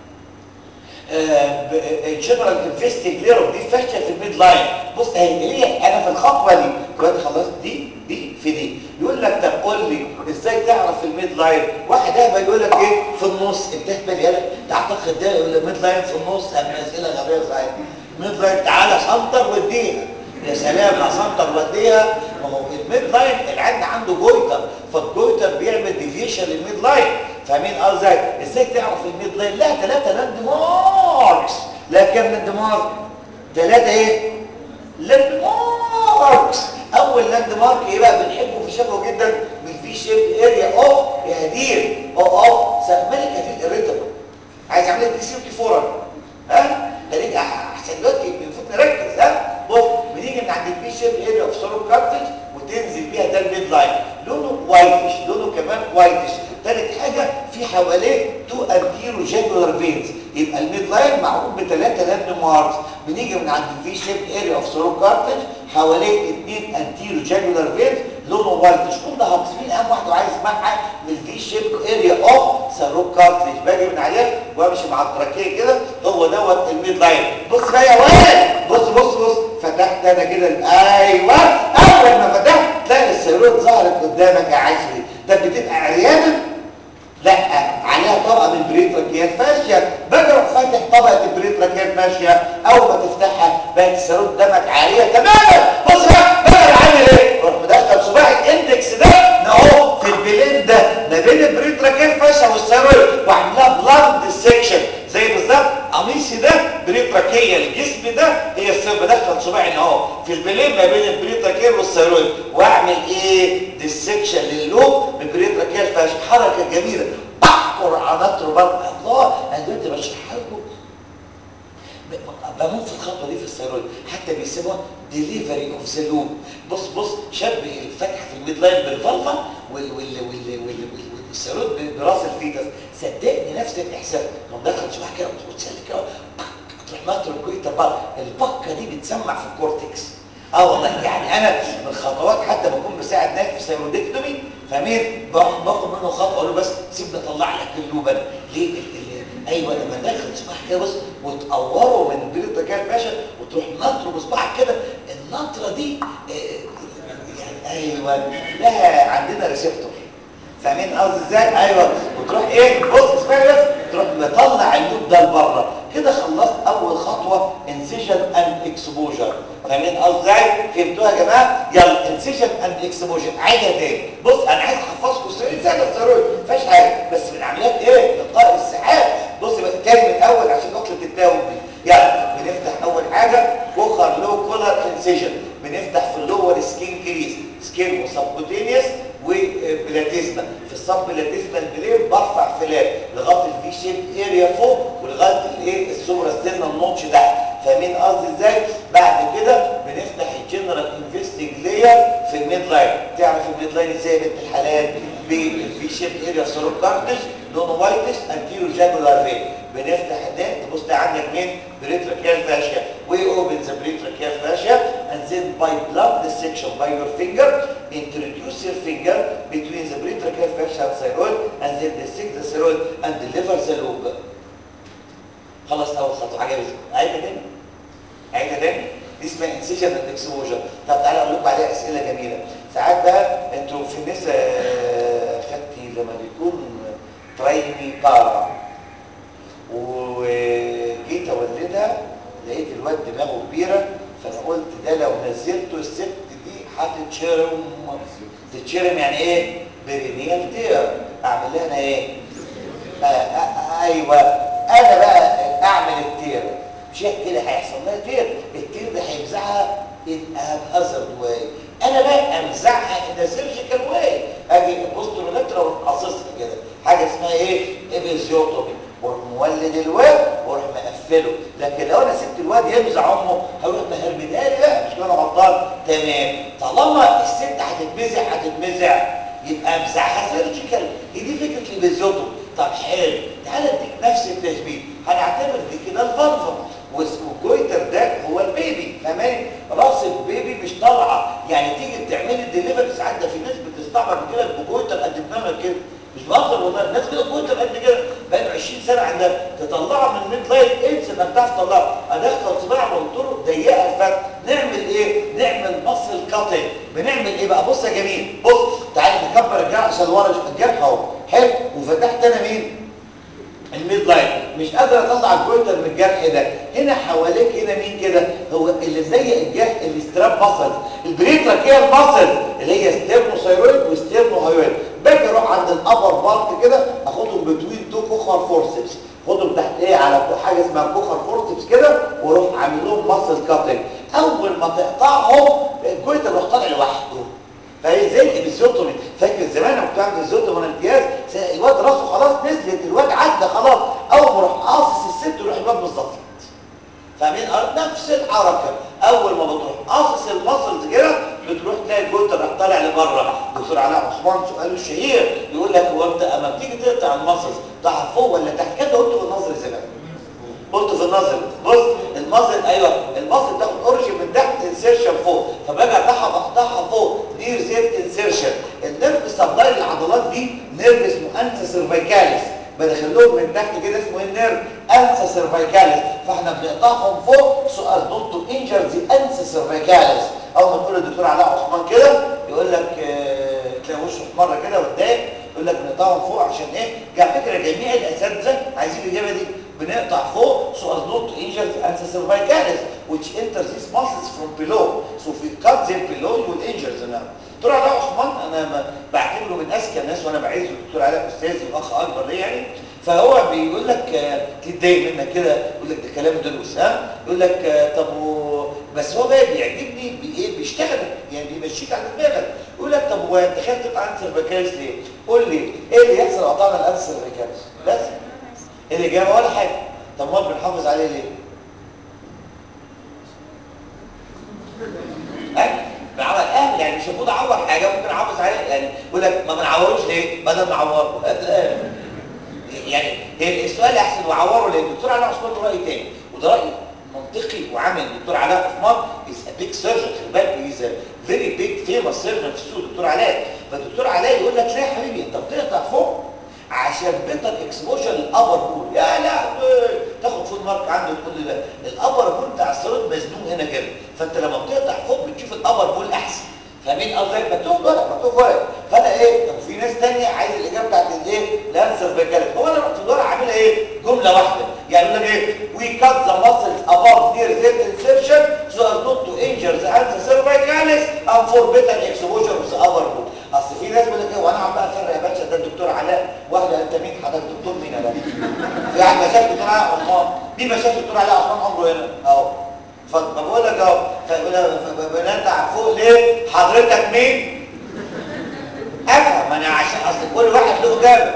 جنرال انفستنج لير اوف دي فاشيا في الميد لاين بص اهي ليه انا في الخطوه دي دلوقتي خلصت دي دي في دي يقول لك طب قول لي ازاي تعرف الميد لاين واحد اهبل يقول لك ايه في النص انت اهبل يالا تعتقد ده الميد لاين في النص اما اسئله غبيه صحيح الميد لاين تعالى سنتر واديها يا سلام لا سنتر واديها ما هو الميد لاين العند عنده جويتر فالجويتر بيعمل ديفيشن للميد لاين فاهمين قصدي ازاي تعرف الميد لاين لا ثلاثه لاند ماركس لا كام لاند مارك ثلاثه ايه لاند ماركس اول لاند مارك ايه بقى بنحبه في شبهه جدا بالفي شيب اريا اوف يا هدير او اوف ملك هدير الريتم عايز اعمل لك دي سيفتي فورا ها خليك احسن دلوقتي المفروض نركز ها بص بنيجي من عند الفي شيب اريا اوف سولو كارتج وتنزل بيها ده الميد لاين لونه وايتش لونه كمان وايتش ثالث حاجه في حواليه تو انتيرو جاكولار فينز يبقى الميد لاين معروف بثلاثه لاند ماركس بنيجي من عند الفي شيب اريا اوف سولو كارتج حواليه اثنين انتيرو جاكولار فينز لونه وايتش كل ده هتصميم اهم واحده وعايز اسمعها من الفي شيب اريا اوف سيروب كارتج باجي من عليها وامشي مع التراكيه كده هو دوت الميد لاين بص بقى يا ولد بص بص بص فتحت انا كده ايوه اول ما فتحت تلاقي السيروت ظهرت قدامك يا عشري ده بتبقى عريانه لا عليها طبقه من بريتراكيات فاشيه باجي اروح فاتح طبقه البريتراكيات فاشيه اول ما تفتحها بقت السيروت قدامك عاريه تماما بص بقى بقى عامل ايه اروح مدخل صباع الاندكس ده اهو في البلين ده ما بين البريتراكيات فاشيه والسيروت واعملها بلاند سيكشن زي بالظبط قميصي ده بريتراكيه الجسم ده هي السيروت بدخل صباعي اهو في البلين ما بين البريتراكيه والسيروت واعمل ايه ديسكشن للوب من بريتراكيه الفاشيه حركه جميله بحفر على رباط الله انا دلوقتي بشرحها لكم بموت في الخطوه دي في السيرويد حتى بيسموها ديليفري اوف ذا لوب بص بص شاب الفتحه في الميد لاين بالفلفه وال وال وال وال الثيرويد براس الفيتس صدقني نفس الاحساس لما دخل شبه كده وتسلك كده تروح ناطر الكويتر بقى البكه دي بتسمع في الكورتكس اه والله يعني انا من الخطوات حتى بكون بساعد ناس في سيرودكتومي فاهمين باخد منه خطوه اقول له بس سيبني اطلع لك اللوبه ليه ايوه لما داخل صباعك كده بص وتقوره من البريد كده باشا وتروح نطره بصباعك كده النطره دي يعني ايوه لها عندنا ريسبتور فاهمين قصدي ازاي ايوه وتروح ايه بص اسمعني بس تروح مطلع اللوب ده لبره كده خلصت اول خطوه انسيجن اند اكسبوجر فاهمين قصدي ازاي فهمتوها يا جماعه يلا انسيجن اند اكسبوجر عيدها تاني بص انا عايز احفظكم السؤال زي الثيرويد ما فيهاش حاجه بس في العمليات ايه القاء السحاب بص بقى تاني من الاول عشان نقطه التاوب دي يلا بنفتح اول حاجه كوخر لو كولر انسيجن بنفتح في اللور سكين كريس سكين وسبكوتينيوس وبلاتيزما في الصب بلاتيزما البلين برفع فلات لغايه الفي شيب اريا فوق ولغايه الايه السوبرا ستيرنا النوتش تحت فاهمين قصدي ازاي بعد كده بنفتح الجنرال انفستنج لاير في الميد لاين تعرف الميد لاين ازاي يا بنت الحلال بالفي شيب اريا سيروكارتج لونه وايتس انتيرو جاكولار فين بنفتح ده تبص عندك مين بريتراكيال فاشيا we open the brachial fascia and then by blood dissection by your finger introduce your finger between the brachial fascia and thyroid and then dissect the thyroid and deliver the lobe خلص اول خطوه عجبتك عيدها تاني عيدها تاني دي اسمها انسيجن اند اكسبوجر طب تعالى اقول لكم عليها اسئله جميله ساعات بقى انتوا في النساء خدتي لما بيكون ترايمي بارا وجيت اولدها لقيت الواد دماغه كبيره فانا قلت ده لو نزلته الست دي هتتشرم تتشرم يعني ايه برينيال تير اعمل لها انا ايه آه آه ايوه انا بقى اعمل التير مش كده هيحصل لها تير التير ده هيمزعها ان هازارد واي انا بقى امزعها ان سيرجيكال واي اجي بوسترولاترا واقصصها كده حاجه اسمها ايه ابيزيوتومي واروح مولد الواد واروح مقفله لكن لو انا سبت الواد يمزع امه هروح مهربدها لي بقى مش كده غلطان تمام طالما الست هتتمزع هتتمزع يبقى امزعها سيرجيكال هي دي فكره الابيزيوتومي طب حلو تعالى اديك نفس التشبيه هنعتبر دي كده الفلفل والجويتر ده هو البيبي فاهماني راس البيبي مش طالعه يعني تيجي تعملي الدليفري ساعات ده في ناس بتستعبط كده الجويتر قد دماغك كده مش بهزر والله الناس كده جويتر قد كده بقى 20 سنه عندها تطلعها من الميد لاين انسى انك تعرف تطلعها ادخل صباع والطرق ضيقه الفتح نعمل ايه نعمل مصل كاتنج بنعمل ايه بقى بص يا جميل بص تعالى نكبر الجرح عشان ورا الجرح اهو حلو وفتحت انا مين الميد لاين مش قادر اطلع الجويتر من الجرح ده هنا حواليك هنا مين كده هو اللي زي الجرح الاستراب ماسل البريتراكيال ماسل اللي هي ستيرنوثايرويد وستيرنوهايويد باجي اروح عند الابر بارت كده اخدهم بتوين تو كوخر فورسبس خدهم تحت ايه على حاجه اسمها كوخر فورسبس كده واروح عامل لهم ماسل كاتنج اول ما تقطعهم الجويتر يروح طالع لوحده فهي زي الابيزيوتومي فاكر زمان لما كنت بعمل ابيزيوتومي وانا امتياز الواد راسه خلاص نزلت الواد عدى خلاص اول ما اروح قاصص الست يروح الواد بالظبط فاهمين نفس الحركه اول ما بتروح قاصص المسلز كده بتروح تلاقي الجوتر راح طالع لبره دكتور علاء عثمان سؤاله الشهير يقول لك هو انت اما بتيجي تقطع المسلز تقع فوق ولا تحت كده قلت في النظر زمان قلت في النظر بص المصل ايوه المصل تاخد اوريجن من تحت انسيرشن فوق فباجي اقطعها بقطعها فوق دي ريزيرت انسيرشن النيرف سبلاي للعضلات دي نيرف اسمه انسا سيرفيكاليس بدخل لهم من تحت كده اسمه ايه النيرف انسا سيرفيكاليس فاحنا بنقطعهم فوق سؤال نوت تو انجر ذا انسا سيرفيكاليس اول ما تقول للدكتور علاء عثمان كده يقول لك اه تلاقي وشه مره كده واتضايق يقول لك بنقطعهم فوق عشان ايه على فكره جميع الاساتذه عايزين الاجابه دي بنقطع فوق so as not to injure the ancestor cervicalis which enters these muscles from below so if you cut them below you will injure the nerve دكتور علاء عثمان انا بعتبره من اذكى الناس وانا بعزه الدكتور علاء استاذي واخ اكبر ليا يعني فهو بيقول لك تتضايق منك كده يقول لك ده كلام دروس ها يقول لك طب و... بس هو بقى بيعجبني بايه بيشتغل يعني بيمشيك على دماغك يقول لك طب هو انت خايف تقطع انسر فيكاليس ليه قول لي ايه اللي يحصل لو قطعنا الانسر فيكاليس بس الاجابه ولا حاجه طب ما بنحافظ عليه ليه بعمل اهل يعني مش مش المفروض اعور حاجه ممكن احافظ عليها يعني يقول لك ما بنعوروش ليه بدل ما اعوره يعني هي السؤال احسن واعوره ليه الدكتور علاء عثمان له راي تاني وده راي منطقي وعمل الدكتور علاء عثمان از ا بيج سيرجن خلي بالك از فيري بيج فيمس سيرجن في السوق الدكتور علاء فالدكتور علاء يقول لك لا يا حبيبي انت بتقطع فوق عشان بيتر اكسبوجر للابر بول يا لا تاخد فول مارك عنده تقول لي لا الابر بول بتاع الصاروخ مزنوق هنا كده فانت لما بتقطع فوق بتشوف الابر بول احسن فاهمين قصدي مكتوب ورق مكتوب ورق فانا ايه طب في ناس ثانيه عايز الاجابه بتاعت الايه الانسر بكلم هو انا رحت الورقه عاملها ايه جمله واحده يعني يقول لك ايه وي كات ذا ماسلز above near the insertion so as not to injure the answer cervicalis and for better exposure of the upper bone اصل في ناس بيقول لك ايه وانا عم بقى افرق يا باشا ده الدكتور علاء واحده انت مين حضرتك دكتور مين يا باشا في واحد ما شافش الدكتور علاء عثمان مين ما شافش الدكتور علاء عثمان عمره هنا اهو فما بقول لك اهو فبنطلع فوق ليه حضرتك مين افهم انا عشان اصل كل واحد له اجابه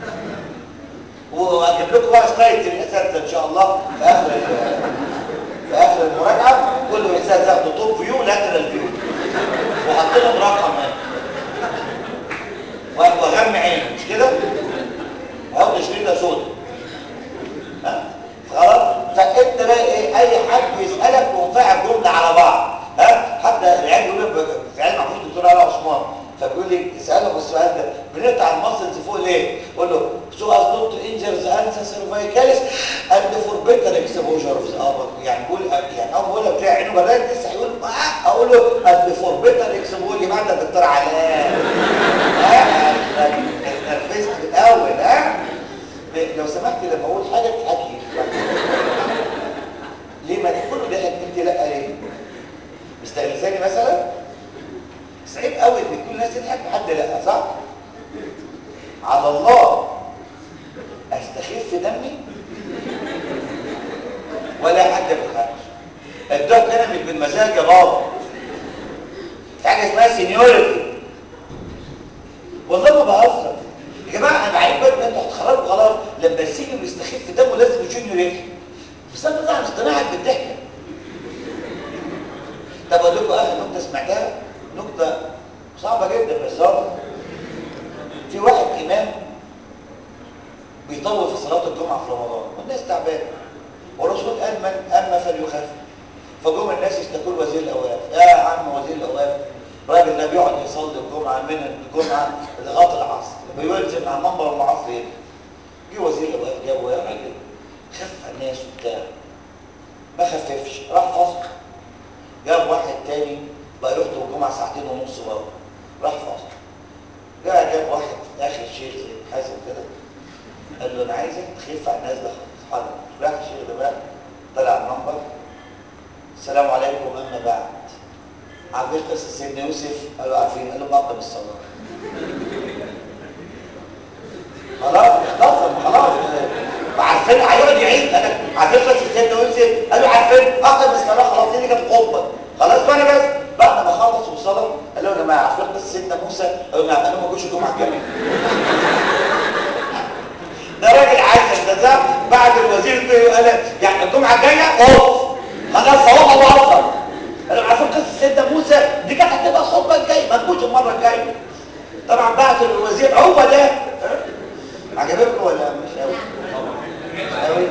واجيب لكم بقى سلايد الاساتذه ان شاء الله في اخر في اخر المراجعه كل الاساتذه ياخدوا توب فيو لاترال فيو وحط لهم رقم واغمي عينه مش كده؟ اهو شريطه سودا ها خلاص فانت بقى ايه اي حد يسالك وانفعل جمله على بعض ها حتى العيال بيقول لك العيال محفوظ الدكتور علاء عثمان فبيقول لي اسالهم السؤال ده بنقطع المصلز فوق ليه؟ قول له سو از نوت تو انجر ذا انسا سيرفايكاليس اند فور بيتر اكسبوجر اوف ذا ابر يعني بقول يعني اول بقول لك عينه بلاك لسه هيقول اه اقول له اند فور بيتر اكسبوجر يبقى انت الدكتور علاء ها اتنرفزت في الاول ها لو سمحت لما اقول حاجه تضحكي ليه ما كله ضحك انت لا ليه مستغلساني مثلا صعيب قوي ان كل الناس تضحك وحد لا صح على الله استخف دمي ولا حد بيخافش الضحك انا مش بالمزاج يا بابا في حاجه اسمها سينيورتي والله ما بهزر يا جماعه انا عارف بقى انتوا هتخرجوا خلاص لما السينيور بيستخف دمه لازم الجونيور يضحك بس انا طبعا اقتناعك بالضحكه طب اقول لكم اخر نقطه سمعتها نقطه صعبه جدا بس هو في واحد امام بيطول في صلاه الجمعه في رمضان والناس تعبانه والرسول قال من اما فليخفف فجم الناس يشتكوا وزير الاوقاف يا عم وزير الاوقاف الراجل ده بيقعد يصلي الجمعه من الجمعه لغايه العصر بينزل على المنبر العصر هنا جه وزير الاوقاف جابه يا راجل خف الناس وبتاع ما خففش راح فصل جاب واحد تاني بقى يخطب الجمعه ساعتين ونص برضه راح فصل جاء جاب واحد اخر شيخ زي حازم كده قال له انا عايزك تخف على الناس ده خالص راح الشيخ ده بقى طلع المنبر السلام عليكم اما بعد عارفين قصه سيدنا يوسف قالوا عارفين قال له بقدم الصلاه خلاص اختصر خلاص عارفين هيقعد يعيد قال لك عارفين قصه سيدنا يوسف قالوا عارفين اقدم الصلاه خلاص دي كانت خطبه خلاص بقى انا بس بعد ما خلصوا الصلاه قال لهم يا جماعه عارفين قصه سيدنا موسى قالوا نعم قالوا ما جوش الجمعه الجايه ده راجل عايز ده بعد الوزير قال يعني الجمعه الجايه اوف خلاص هو بهزر قالوا عارفين قصه سيدنا موسى دي كانت هتبقى الخطبه الجايه ما تجوش المره الجايه طبعا بعت الوزير هو ده عجبكم ولا مش قوي مش قوي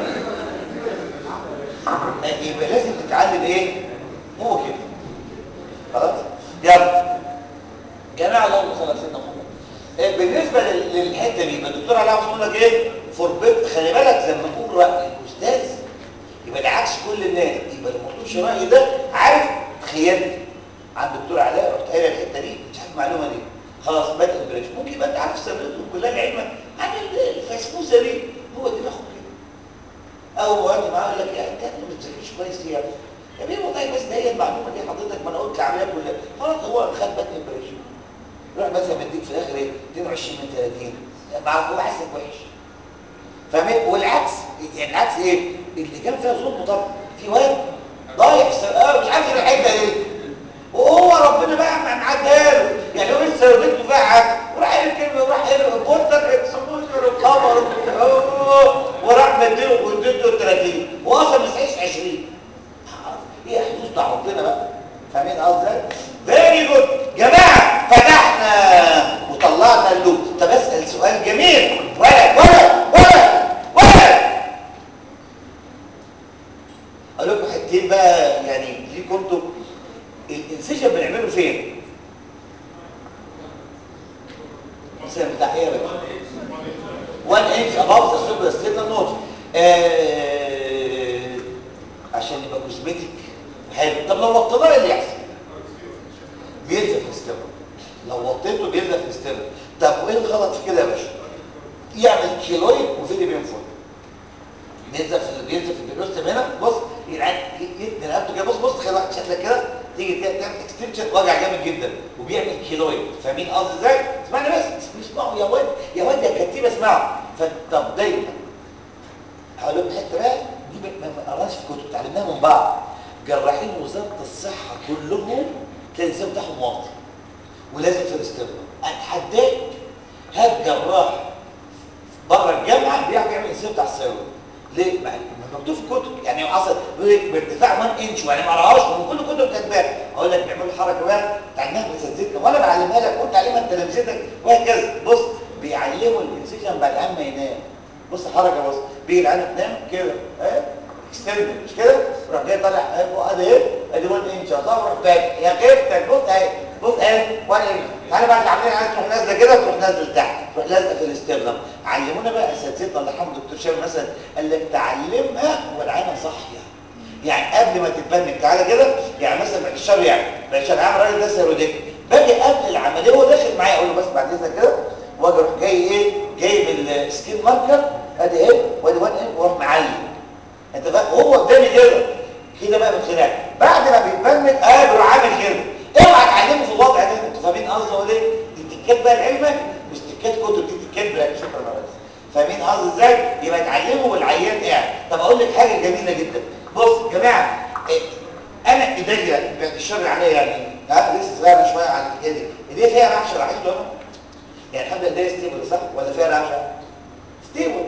يبقى لازم تتعلم ايه هو كده خلاص يلا جماعه اللهم صل على سيدنا محمد بالنسبه للحته دي يبقى الدكتور علاء عثمان لك ايه فوربيت خلي بالك لما اقول راي الاستاذ يبقى ده عكس كل الناس يبقى اللي ما قلتوش رايي ده عارف خيانتي عند الدكتور علاء رحت قايل الحته دي مش عارف المعلومه دي خلاص بات البريش ممكن يبقى انت عارف سببته كلها العلم عن الفسفوسه دي هو دماغه كده اول ما وقت معاه يقول لك يا انت ما بتذاكرش كويس يا يا بيه والله بس ده هي المعلومه دي حضرتك ما انا قلت العمليه كلها خلاص هو خد بات البريش يروح مثلا مديك في الاخر ايه 22 من 30 معاك هو حاسك وحش فاهمين والعكس يعني العكس ايه اللي كان فيها ظلم طبعا في واد ضايع اه مش عارف الحته ايه وهو ربنا بقى معديها له يعني هو لسه وديته فيها حاجه وراح قال كلمه وراح قال البورتر اكسبوجر القمر وراح مديله واديته 30 واصلا ما صحيش 20 ايه حدوث بتاع ربنا بقى فاهمين قصدي فيري جود جماعه جميل ولد ولد ولد ولد اقول لكم حتتين بقى يعني ليكم انتوا الانسجن بنعمله فين مثلا بتاع ايه يا باشا 1 انش اباف ذا سوبر ستيرنال نوت عشان يبقى كوزمتيك حلو طب لو وطيناه ايه اللي يحصل بينزل في الستيرنال لو وطيته بينزل في الستيرنال طب وايه الغلط في كده يا باشا يعمل كيلويد وفيري بينفول بينزل في بينزل في البيروستم هنا بص يعني يدي رقبته كده بص بص تخيل واحد شكلك كده تيجي تعمل اكستنشن وجع جامد جدا وبيعمل كيلويد فاهمين قصدي ازاي؟ اسمعني بس اسمعوا يا واد يا واد يا كتيب اسمعوا فطب دايما هقول لكم حته بقى دي ما قراناش في كتب اتعلمناها من بعض جراحين وزاره الصحه كلهم تلاقي الانسان بتاعهم واطي ولازم في الاستقبال اتحداك هات جراح بره الجامعه بيعرف يعمل الانسان بتاع السيروم ليه؟ ما مكتوب في الكتب يعني حصل بارتفاع 1 انش وانا ما اقراهاش من كل كتب كاتباها اقول لك بيعملوا حركه بقى تعلمها باساتذتنا وانا بعلمها لك وانت تعلمها انت لمستك وهكذا بص بيعلموا الانسجن بعد العام ما ينام بص حركه بص بيجي العين تنام كده اهي اكستند مش كده روح جاي طالع اهي فوق ادي ايه ادي 1 انش الله وروح باك يا خيبتك بص اهي بص اهي 1 انش تعالى بعد العمليه عايز تروح نازله كده تروح نازل تحت تروح لازقه في الاستبلم علمونا بقى اساتذتنا الله يرحمه الدكتور شامل مثلا قال لك تعلمها والعينه صاحيه يعني قبل ما تتبنك تعالى كده يعني مثلا بعد الشر يعني بعد الشر عامل الراجل ده سيروديك باجي قبل العمليه هو داخل معايا اقول له بس بعد اذنك كده واجي اروح جاي ايه جايب السكين ماركر ادي ايه وادي وادي ايه واروح معلم انت فاهم هو قدامي كده كده بقى من خلال بعد ما بيتبنك اه بيروح عامل كده اوعى تعلمه في الوضع ده انتوا فاهمين قصدي اقول ايه دي تكات بقى لعلمك مش تكات كتب دي تكات بقى شكرا يا ريس فاهمين قصدي ازاي يبقى اتعلمه والعيان قاعد طب اقول لك حاجه جميله جدا بص يا جماعه إيه؟ انا ايديا بعد الشر عليا يعني ها لسه صغيره شويه على ايدي ايديا فيها رعشه رعشه لونها يعني الحمد لله ستيبل صح ولا فيها رعشه ستيبل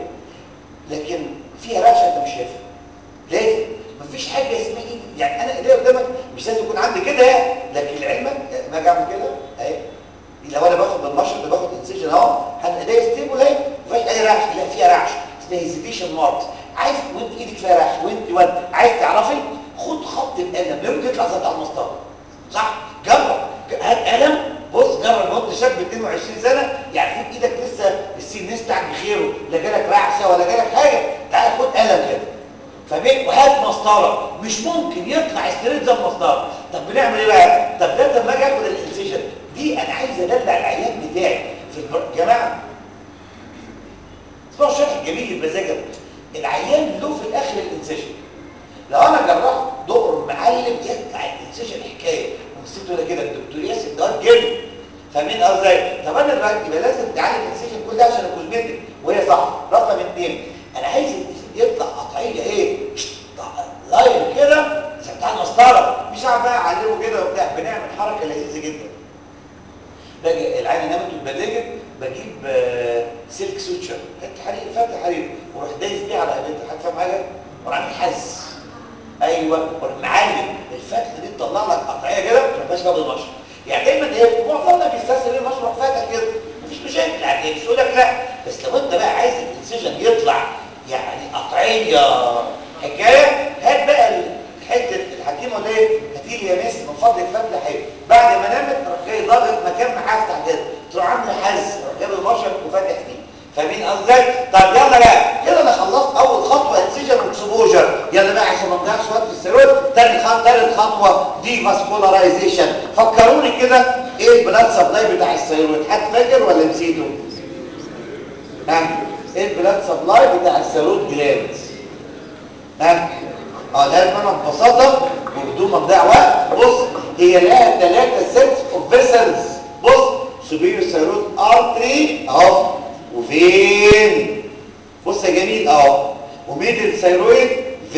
لكن فيها رعشه انت مش شايفها لازم مفيش حاجه اسمها ايه يعني انا ايديا قدامك مش لازم يكون عندي كده لكن لعلمك ما اجي اعمل كده اهي لو انا باخد بالمشرط باخد انسجن اهو هتبقى ايديا ستيبل اهي مفيش اي رعشه لا فيها رعشه اسمها هيزيتيشن ماركس عايز وانت ايدك فيها رعشه وانت وانت عايز تعرفي خد خط القلم يوم تطلع زي بتاع المسطره صح جرب هات قلم بص جرب وانت شاب 22 سنه يعني في ايدك لسه السين بتاعك بخيره لا جالك رعشه ولا جالك حاجه تعال خد قلم كده فبين وهات مسطره مش ممكن يطلع ستريت زي المسطره طب بنعمل ايه بقى طب ده لما اجي اخد الانسيجن دي انا عايز ادلع العيان بتاعي في البر... جماعه اسمعوا الشرح الجميل المزاجه العيان له في الاخر الانسيجن لو انا جرحت دقر معلم يطلع الانسيجن حكايه ونسيت ولا كده الدكتور ياسر ده جامد فاهمين ازاي طب انا دلوقتي يبقى لازم تعالج الانسيجن كل ده عشان الكوزمتيك وهي صح رقم اثنين انا عايز الانسيجن يطلع قطعيه ايه لاين كده زي بتاع المسطره مش عارف بقى اعلمه كده وبتاع بنعمل حركه لذيذه جدا باجي العين نامت واتبلجت بجيب آه سلك سوتشر حته حرير فتح حرير واروح دايس بيه على قلبي حد فاهم حاجه واروح عامل حز ايوه واروح معلم الفتله دي تطلع لك قطعيه كده ما تبقاش قبل المشرب يعني دايما ايه معظمنا بيستسهل ايه المشرب فاتح كده مفيش مشاكل يعني مش يقول لك لا بس لو انت بقى عايز الانسجن يطلع يعني قطعيه حكايه هات بقى حته الحكيمه ولا ايه هاتي لي يا مس من فضلك فتله حلو بعد ما نامت تروح جاي ضاغط مكان ما هفتح كده تروح عامل حز تروح جايب المشرب وفاتح فيه فاهمين قصدي طب يلا بقى كده انا خلصت اول خطوه انسجن واكسبوجر يلا بقى عشان ما نضيعش وقت في السيروت تاني خطوه ثالث خطوه دي فاسكولارايزيشن فكروني كده ايه البلاد سبلاي بتاع السيروت حد فاكر ولا نسيته ها ايه البلاد سبلاي بتاع السيروت جلاند ها اه ده انا ببساطه وبدون ما نضيع وقت بص هي لها ثلاثه سيتس اوف فيسلز بص سوبيريور سيروت ارتري اهو وفين بص يا جميل اهو وميدل ثيرويد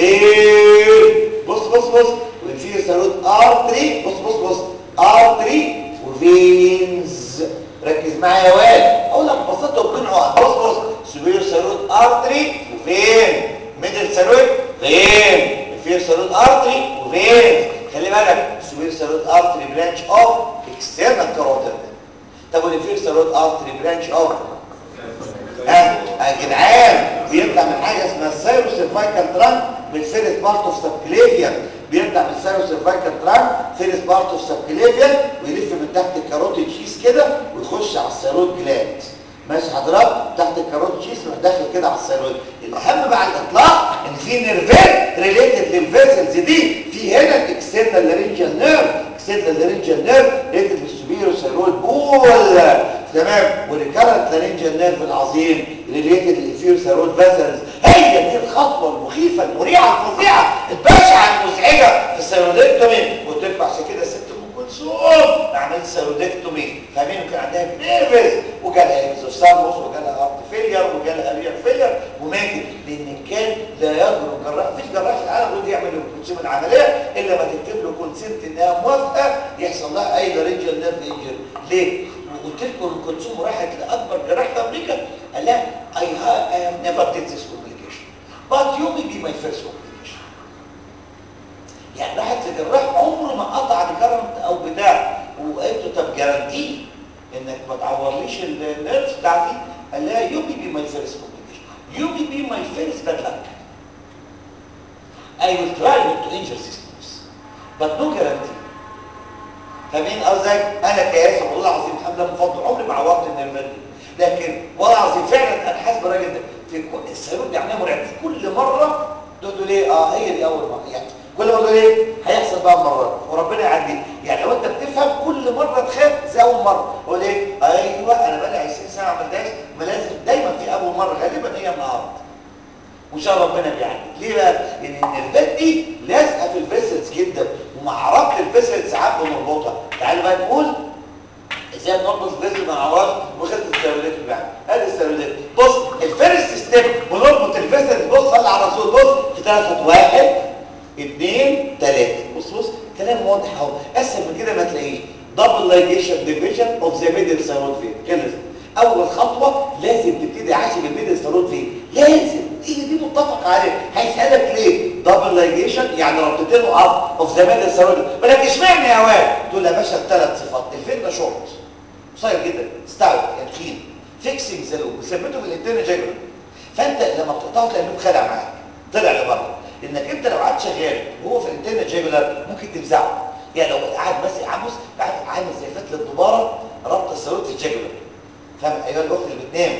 فين بص بص بص وانفيريور ثيرويد ارتري بص بص بص ارتري وفينز ركز معايا يا واد اقول لك ببساطه وبدون عقد بص بص سوبيريور ثيرويد ارتري وفين ميدل ثيرويد فين انفيريور ثيرويد ارتري وفين خلي بالك سوبيريور ثيرويد ارتري برانش اوف اكسترنال كاروتيد طب والانفيريور ثيرويد ارتري برانش اوف ها يا جدعان بيطلع من حاجه اسمها السيروسيرفايكال ترانك بالفيرست بارت اوف سبكليفيا بيطلع من السيروسيرفايكال ترانك فيرست بارت اوف سبكليفيا ويلف من تحت الكاروتيد شيس كده ويخش على الثيرويد جلاند ماشي حضرتك تحت الكاروتيد شيس يروح داخل كده على الثيرويد الاهم بقى على الاطلاق ان في نيرفات ريليتد للفيسلز دي في هنا الاكسترنال لارنجال نيرف اكسترنال لارنجال نيرف ريليتد للسوبيرو ثيرويد بول تمام والريكارنت لارنجال نيرف العظيم ريليتد للانفيرو ثيرويد فيسلز هي دي الخطوه المخيفه المريعه الفظيعه البشعه المزعجه في الثيرويدكتومي وترفع عشان كده الست ام كلثوم عملت ثيرويدكتومي فاهمين كان عندها نيرفز وجالها اكزوسالموس وجالها ارت فيلير وجالها اريال فيلير وماتت لان كان لا يجرؤ جراح مفيش جراح في العالم يقدر يعمل الكونسيوم العمليه الا ما تكتب له كونسنت انها موافقه يحصل لها اي لارنجال نيرف انجر ليه؟ وقلت لكم ام كلثوم راحت لاكبر جراح في امريكا قال لها I have never did this communication but you may be my first communication يعني راحت لجراح عمره ما قطع ريكارنت او بتاع وقالت له طب جارانتيه انك ما تعورليش النيرفز بتاعتي قال لها you may be my first communication you may be my first bad luck I will try not to injure systems but no guarantee فاهمين قصدي انا كياسر والله العظيم الحمد لله من فضل عمري ما عورت النيرفات دي لكن والله العظيم فعلا انا حاسس بالراجل ده في كل السيروت بيعملها مرعب في كل مره تقول ليه اه هي دي اول مره يعني كل مره تقول ايه هيحصل بقى مرات وربنا يعدي يعني لو انت بتفهم كل مره تخاف زي اول مره قول ايه ايوه انا بقالي 20 سنه ما عملتهاش ما لازم دايما في اول مره غالبا هي النهارده وان شاء الله ربنا بيعدي ليه بقى لان النيرفات دي لازقه في الفيسلز جدا ومع ربط الفيسلز ساعات بنربطها تعالوا بقى نقول ازاي بنربط الفيسل مع عوار وخدت السيروليت بتاعنا ادي السيروليت بص الفيرست ستيب ونربط الفيسل بص صلي على الرسول بص في ثلاث خطوات واحد اثنين ثلاثه بص بص كلام واضح اهو اسهل من كده ما تلاقيش دبل لايجيشن ديفيجن اوف ذا ميدل ثيرويد فين كده اول خطوه لازم تبتدي عاشي بالميدل ثيرويد فين لازم دي دي متفق عليه هيسالك ليه دبل لايجيشن يعني ربطتين اب اوف ذا ميدل ثيرويد بقول لك اشمعنى يا واد تقول يا باشا ثلاث صفات الفين ده شورت قصير جدا ستاوت يعني تخين فيكسنج ذا لوب بثبته بالانترنال جايبر فانت لما بتقطعه تلاقي اللوب خلع معاك طلع لبره لانك انت لو قعدت شغال وهو في الانترنال جايبر ممكن تفزعه يعني لو قاعد بس عامل قاعد عامل زي فتله الدباره ربط الثيرويد في الجايبر فاهم ايها الاخت اللي بتنام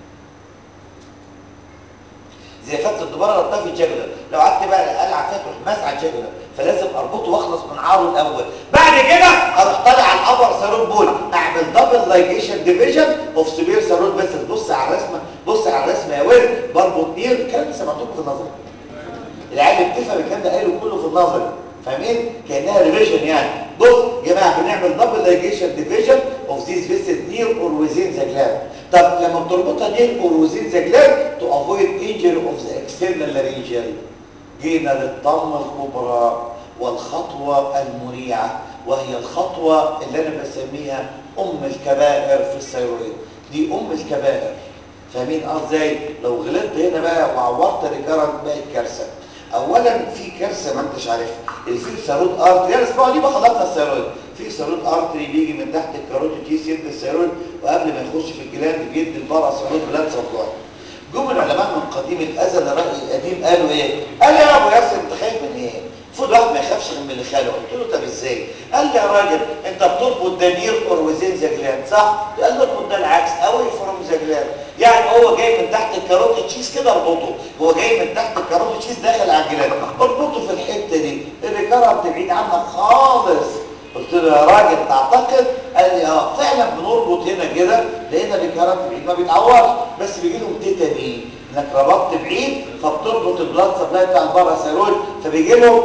زي فتله الدباره ربطها في الجاجولار لو قعدت بقى العب فيها تروح ماسعه الجاجولار فلازم اربطه واخلص من عاره الاول بعد كده اروح طالع على الابر ثيرويد بول اعمل دبل لايجيشن ديفيجن اوف سوبير ثيرويد بس بص على الرسمه بص على الرسمه يا ولد بربط نير الكلام ده سمعتوه في النظري العيال اللي بتفهم الكلام ده قايله كله في النظري فاهمين كانها ريفيجن يعني بص يا جماعه بنعمل دبل لايجيشن ديفيجن اوف ذيس فيسز نير اور ويزين ذا جلاند طب لما بتربطها نير اور ويزين ذا جلاند تو افويد انجري اوف ذا اكسترنال لارنجال جينا للضمه الكبرى والخطوه المريعه وهي الخطوه اللي انا بسميها ام الكبائر في الثيرويد دي ام الكبائر فاهمين ازاي لو غلطت هنا بقى وعورت ريكارنت بقت كارثه اولا في كارثه ما انتش عارفها اللي فيه ثيرويد ارتري انا اسمعوا دي بخلطها الثيرويد في ثيرويد ارتري بيجي من تحت الكاروتيد جيس يدي الثيرويد وقبل ما يخش في الجلاند بيدي البارا ثيرويد بلاد سبلاي جم العلماء من قديم الازل الراي القديم قالوا ايه قال لي يا ابو ياسر انت خايف من ايه المفروض واحد ما يخافش غير من اللي خاله قلت له طب ازاي قال لي يا راجل انت بتربط دنير اور وزين ذا جلاند صح قال له اربط ده العكس اوي فروم ذا جلاند يعني هو جاي من تحت الكاروتيد تشيز كده اربطه هو جاي من تحت الكاروتيد تشيز داخل على الجلاند اربطه في الحته دي الريكارنت بعيد عنك خالص قلت له يا راجل تعتقد قال لي اه فعلا بنربط هنا كده لقينا الريكارنت بعيد ما بيتعورش بس بيجي لهم تيتاني انك ربطت بعيد فبتربط البلاد سبلاي بتاع الباراسيرول فبيجي لهم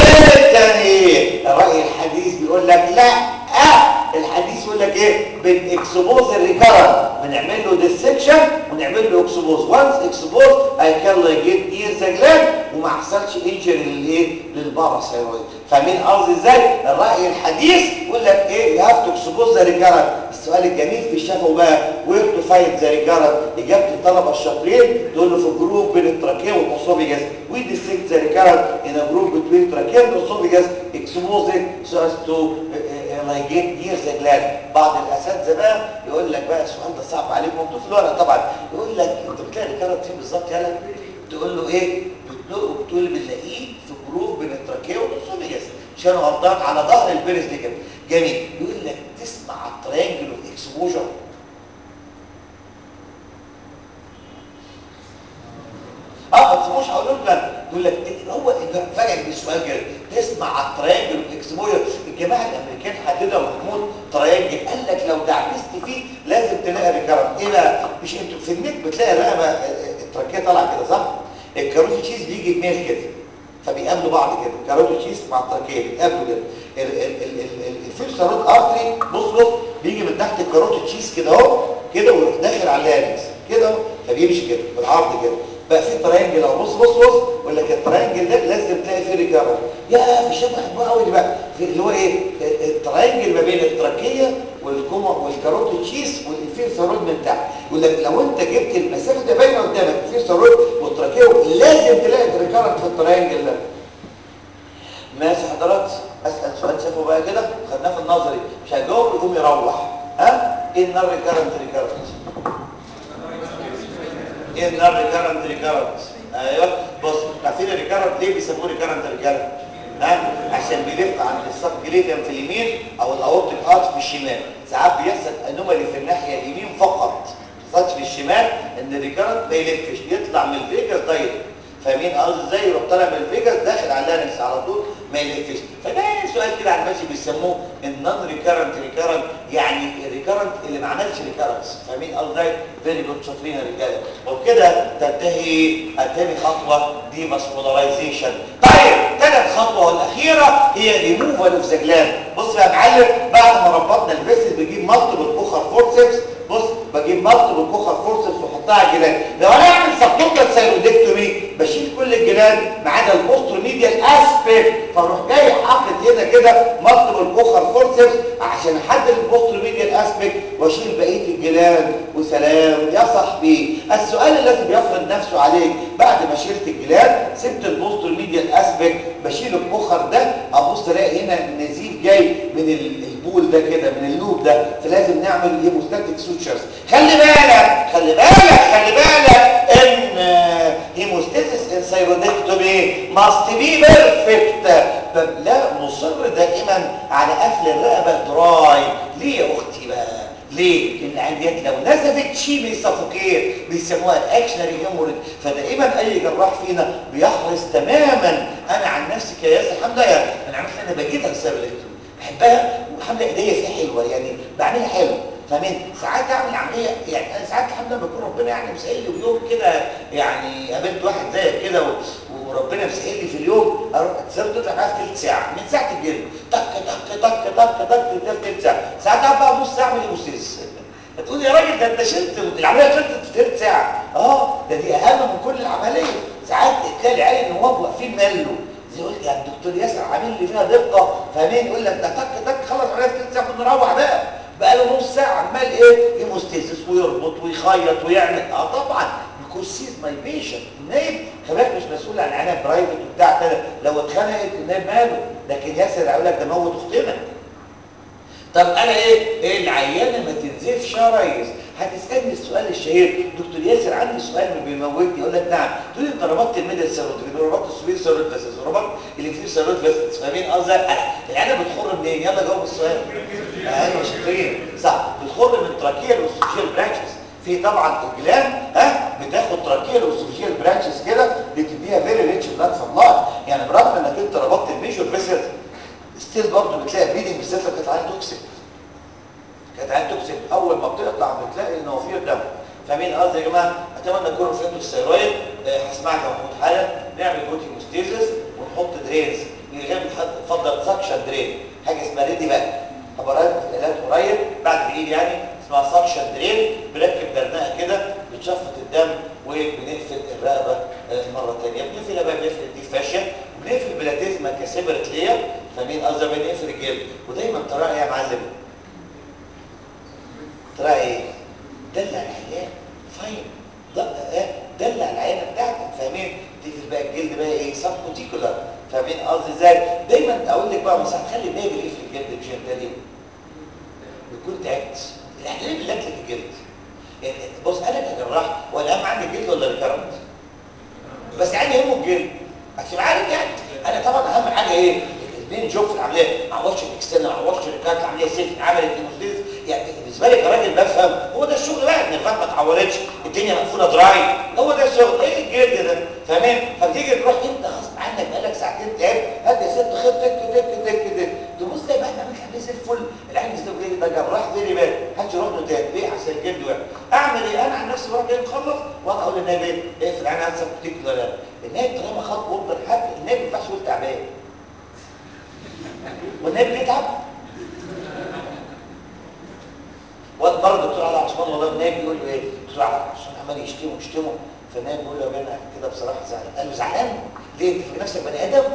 تاني الراي الحديث بيقول لك لا اه الحديث يقول لك ايه بنكسبوز الريكارنت بنعمل له ديسكشن ونعمل له اكسبوز وانس اكسبوز اي كان جيت نير ذا جلاند وما حصلش انجري للايه للباراسيرويد فاهمين قصدي ازاي الراي الحديث يقول لك ايه يو هاف تو اكسبوز ذا ريكارنت السؤال الجميل في الشفوي بقى وير تو فايند ذا ريكارنت اجابه الطلبه الشاطرين تقول له في جروب بين التراكيه والاسوفيجاس وي ديسكت ذا ريكارنت ان جروب بتوين تراكيه والاسوفيجاس expose it so as to uh, لايجيت نير ذا جلاند بعض الاساتذه بقى يقول لك بقى السؤال ده صعب عليك مكتوب في الورقه طبعا يقول لك انت بتلاقي الكارت فين بالظبط يالا تقول له ايه بتقول بتقول بنلاقيه في جروف بين التراكيه والاسوفيجاس عشان غلطان على ظهر البرز دي كده جميل يقول لك تسمع الترينجل اوف اكسبوجر اه بس مش هقول لك يقول لك هو فجأة السؤال كده تسمع الترينجل اوف اكسبوجر الجماعه الامريكان حددوا محمود ترينجل قال لك لو دعبست فيه لازم تلاقي ريكارنت ايه بقى مش انتوا في النت بتلاقي الرقبه التراكيه طالعه كده صح الكاروت تشيز بيجي بميل كده فبيقابلوا بعض كده كاروت تشيز مع التراكيه بيتقابلوا كده الفيرسارود ارتري بص بص بيجي من تحت الكاروت تشيز كده اهو كده ويروح داخل على اللارنكس كده اهو فبيمشي كده بالعرض كده بقى في ترينجل اهو بص بص بص يقول لك الترينجل ده لازم تلاقي فيه ريكارنت يا في شيء بحبه قوي دي بقى اللي هو ايه الترينجل ما بين التراكيه والكوما والكاروت تشيز والانفيرسارود من تحت يقول لك لو انت جبت المسافه ده باينه قدامك الانفيرسارود والتراكيه لازم تلاقي ريكارنت في الترينجل ده ماشي حضرات اسال سؤال شافه بقى كده خدناه في النظري مش هجاوب يقوم يروح ها ايه النار ريكارنت ريكارنت ايه النار ريكارنت ريكارنت ايوه بص عارفين الريكارنت ليه بيسموه ريكارنت ريكارنت ها عشان بيلف عند السب كليفيان في اليمين او الاورتيك ارت في الشمال ساعات بيحصل انومالي في الناحيه اليمين فقط ما في الشمال ان الريكارنت ما يلفش يطلع من الفيجاس دايركت فاهمين قصدي ازاي يروح طالع من الفيجاس داخل على اللانكس على طول ما يلفش فده سؤال كده على الماشي بيسموه النون ريكارنت ريكارنت يعني الريكارنت اللي ما عملش ريكارنس فاهمين قصدي ازاي فيري جود شاطرين يا رجاله وبكده تنتهي الثاني خطوه دي فاسكولارايزيشن طيب ثالث خطوه والاخيره هي ريموفال اوف ذا جلاند بص يا معلم بعد ما ربطنا الفيسل بجيب مالتيبل كوخر فورسبس بص بجيب مالتيبل كوخر فورسبس واحطها على الجلاند لو انا اعمل سبتوتال سيرودكتومي بشيل كل الجلاند ما عدا البوستروميديال اسبيكت فاروح جاي حاطط هنا كده مالتيبل كوخر فورسبس عشان احدد البوستروميديال اسبيكت واشيل بقيه الجلاند وسلام يا صاحبي السؤال الذي بيفرض نفسه عليك بعد ما شلت الجلاند سبت البوستروميديال اسبيكت بشيل الكوخر ده ابص الاقي هنا نزيف جاي من البول ده كده من اللوب ده فلازم نعمل هيموستاتيك سوتشرز خلي بالك خلي بالك خلي بالك ان هيموستاتيس انسايرودكتومي ماست بي بيرفكت لا نصر دائما على قفل الرقبه دراي ليه يا اختي بقى ليه؟ لان العينيات لو نزفت شيء بيسفوكيت بيسموها الاكشنري هيموريد فدائما اي جراح فينا بيحرص تماما انا عن نفسي كياسر حمده يعني انا عملت انا بجيبها بسبب الالكترون بحبها وحمده ايديا فيها حلوه يعني بعملها حلو فاهمين ساعات اعمل عمليه يعني انا ساعات الحمد لله بكون ربنا يعني مسهل لي يوم كده يعني قابلت واحد زيك كده وربنا مسهل لي في اليوم اروح اتصل تطلع معايا في ثلث ساعه من ساعه الجلد تك تك تك تك تك تك ثلث ساعه ساعات اقعد بقى نص ساعه اعمل ايموستيز هتقول يا راجل ده انت شلت العمليه خلصت في ثلث ساعه اه ده دي اهم من كل العمليه ساعات تلاقي العيال النواب واقفين ملوا زي قلت يا الدكتور ياسر عامل لي فيها دقه فاهمين يقول لك ده تك تك خلص عمليه في ثلث ساعه كنا نروح بقى بقى له نص ساعه عمال ايه هيموستيزس ويربط ويخيط ويعمل اه طبعا بيكوز ماي بيشنت النايب خلاك مش مسؤول عن عنايه برايفت وبتاع كده لو اتخنقت النايب ماله لكن ياسر هيقول لك ده موت اختنا طب انا ايه ايه العيانه ما تنزفش يا ريس هتسالني السؤال الشهير دكتور ياسر عندي سؤال ما بيموتني اقول لك نعم تقول لي انت ربطت الميدل سيرود ربطت السوبير سيرود بس ربطت الانفير سيرود بس فاهمين قصدي العيانه بتخر منين يلا جاوب السؤال ايوه شاطرين صح بتخر من تراكيال والسوشيال برانشز في طبعا الجلام ها بتاخد تراكيال والسوشيال برانشز كده بتديها فيري ريتش بلاد سبلاي يعني برغم انك انت ربطت الميجور فيسلز ستيل برضه بتلاقي بريدنج بالذات لو كانت عين توكسيك كانت عين توكسيك اول ما بتقطع بتلاقي النوافير دم فاهمين قصدي يا جماعه اتمنى تكونوا فهمتوا الثيرويد هسمعك يا محمود حالا نعمل بوتي موستيزس ونحط درينز من غير اتفضل سكشن درين حاجه اسمها ريدي باك خبرات الالات قريب بعد الايد يعني اسمها سكشن درين بنركب درنقه كده بتشفط الدم وبنقفل الرقبه مره ثانيه بنقفل بقى بنقفل دي فاشيه وبنقفل بلاتيزما كسيبرت لير فاهمين قصدي بنقفل الجلد ودايما طريقه يا معلم طريقه ايه دلع العيان فاين دلع العيانه بتاعتك فاهمين تقفل بقى الجلد بقى ايه سب كوتيكولار فاهمين قصدي ازاي دايما اقول لك بقى مثلا خلي النايب ايه في الجلد مش انت ليه بتكون تعبت يعني ليه بنلك لك الجلد يعني بص انا كجراح ولا اهم عندي الجلد ولا الكرنت بس يعني يهمه الجلد عشان عارف يعني انا طبعا اهم حاجه ايه الاثنين جوب في العمليه ما عوضش الاكسترنال ما عوضش الكات العمليه سيف عملت هيموستيز يعني بالنسبه لي كراجل بفهم هو ده الشغل بقى ان الفات ما اتعورتش الدنيا مقفوله دراي هو ده الشغل ايه الجلد ده فاهمين فبتيجي تروح انت غصب عنك بقالك ساعتين تعبت هات يا ست خد تك تك تك تك تبص تلاقي بقى عامل عمليه زي الفل العين مستوي ده جراح فيري باد هاتش روح له تاني ليه عشان الجلد وقع اعمل ايه انا عن نفسي واحد جاي مخلص وانا اقول للنايب ايه اقفل عين هات سبتيك ولا لا النايب طالما خد اوردر حتى النايب ما ينفعش يقول تعبان والنايب بيتعب وقت مره الدكتور علي عثمان والله النايب بيقول له ايه الدكتور علي عثمان عمال يشتمه يشتمه فالنايب بيقول له يا بنا كده بصراحه زعلان قال له زعلان ليه انت في نفسك بني ادم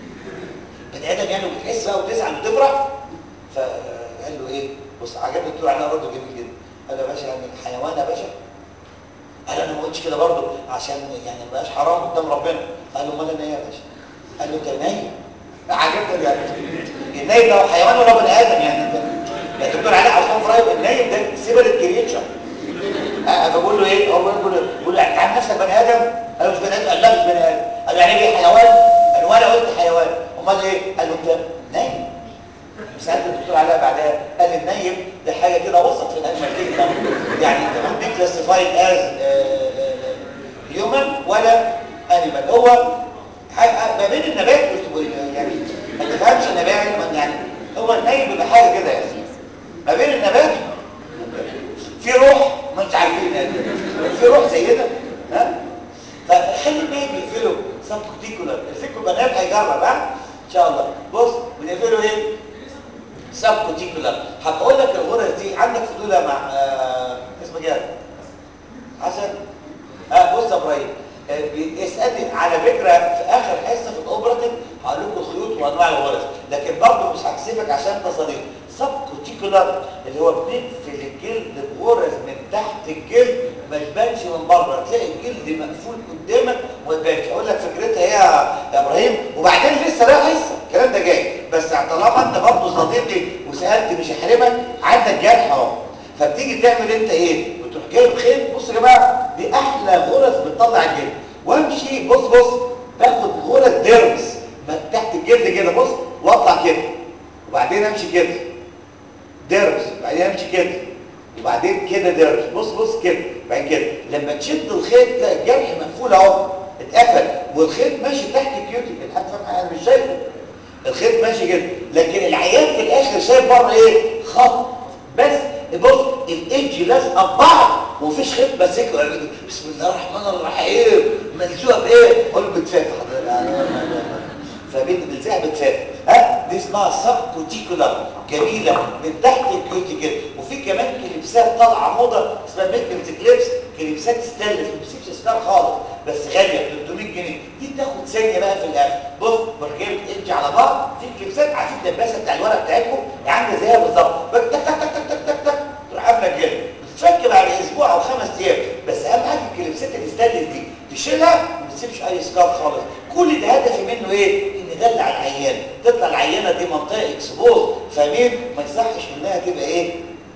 بني ادم يعني وبتحس بقى وتزعل وتفرح فقال له ايه بص عجبني الدكتور علي رده جميل جدا قال له يا باشا يعني حيوان يا باشا قال انا ما قلتش كده برضه عشان يعني ما يبقاش حرام قدام ربنا قال له امال انا ايه يا باشا قال له انت نايم عجبني يعني النايم ده حيوان ولا بني ادم يعني انت يعني الدكتور علي عثمان فرايب النايم ده سيبل الكريتشر فبقول له ايه هو بيقول له بيقول له انت عارف نفسك بني ادم قال له مش بني ادم قال لا مش بني ادم قال له يعني ايه حيوان قال له وانا قلت حيوان امال ايه قال له انت نايم سالت الدكتور علاء بعدها قال النايم ده حاجه كده وسط في الانيمال كينجدم يعني انت ممكن كلاسيفايد از هيومن ولا انيمال هو ما بين النبات يعني ما تفهمش نبات يعني هو النايم بيبقى حاجه كده يعني ما بين النبات في روح ما انت عارفين يعني في روح زينا ها فخلي النايم يقفله سب كوتيكولار الفيكو بنات هيجرب ها ان شاء الله بص بنقفله ايه سب كوتيكولار هقول لك الغرز دي عندك فضولها مع آه اسمه ايه حسن اه بص يا ابراهيم اسالني على فكره في اخر حصه في الاوبراتيف هقول لكم الخيوط وانواع الغرز لكن برضه مش هكسفك عشان انت صديق سب كوتيكولار اللي هو بنقفل الجلد بغرز من تحت الجلد ما تبانش من بره تلاقي الجلد مقفول قدامك وما تبانش اقول لك فكرتها ايه يا ابراهيم وبعدين لسه لا حصه الكلام ده جاي بس طالما انت برضه صديقي وسالت مش هحرمك عندك جرح اهو فبتيجي تعمل انت ايه بتروح جايب خيط بص يا جماعه دي احلى غرز بتطلع الجلد وامشي بص بص باخد غرز ديرمس تحت الجلد كده بص واطلع كده وبعدين امشي كده ديرمس وبعدين امشي كده وبعدين كده ديرمس بص بص كده بعدين كده لما تشد الخيط تلاقي الجرح مقفول اهو اتقفل والخيط ماشي تحت الكيوتيكل حد فاهم حاجه انا مش شايفه الخيط ماشي كده لكن العيان في الاخر شايف بره ايه خط بس بص الايدج لازقه ببعض ومفيش خيط ماسكه بسم الله الرحمن الرحيم ملزوقه بايه قول بتفاف حضرتك فبين بلزقها بتفاف ها دي اسمها سب كوتيكولار جميله من تحت الكيوتيكل وفي كمان كليبسات طالعه موضه اسمها ميكلز كليبس كليبسات ستانلس ما بتسيبش سكار خالص بس غاليه ب 300 جنيه دي بتاخد ثانيه بقى في الاخر بص بروح جايب ايدج على بعض في كليبسات عارفين اللباسه بتاع الورق بتاعتكم عامله زيها بالظبط تك تك تك تك تك تك تك تروح قافله الجلد بتتفك بعد اسبوع او خمس ايام بس اهم حاجه الكليبسات الستانلس دي تشيلها وما تسيبش اي سكار خالص كل ده هدفي منه ايه ان ندلع العيان تطلع العيانه دي منطقه اكسبوز فاهمين ما يصحش انها تبقى ايه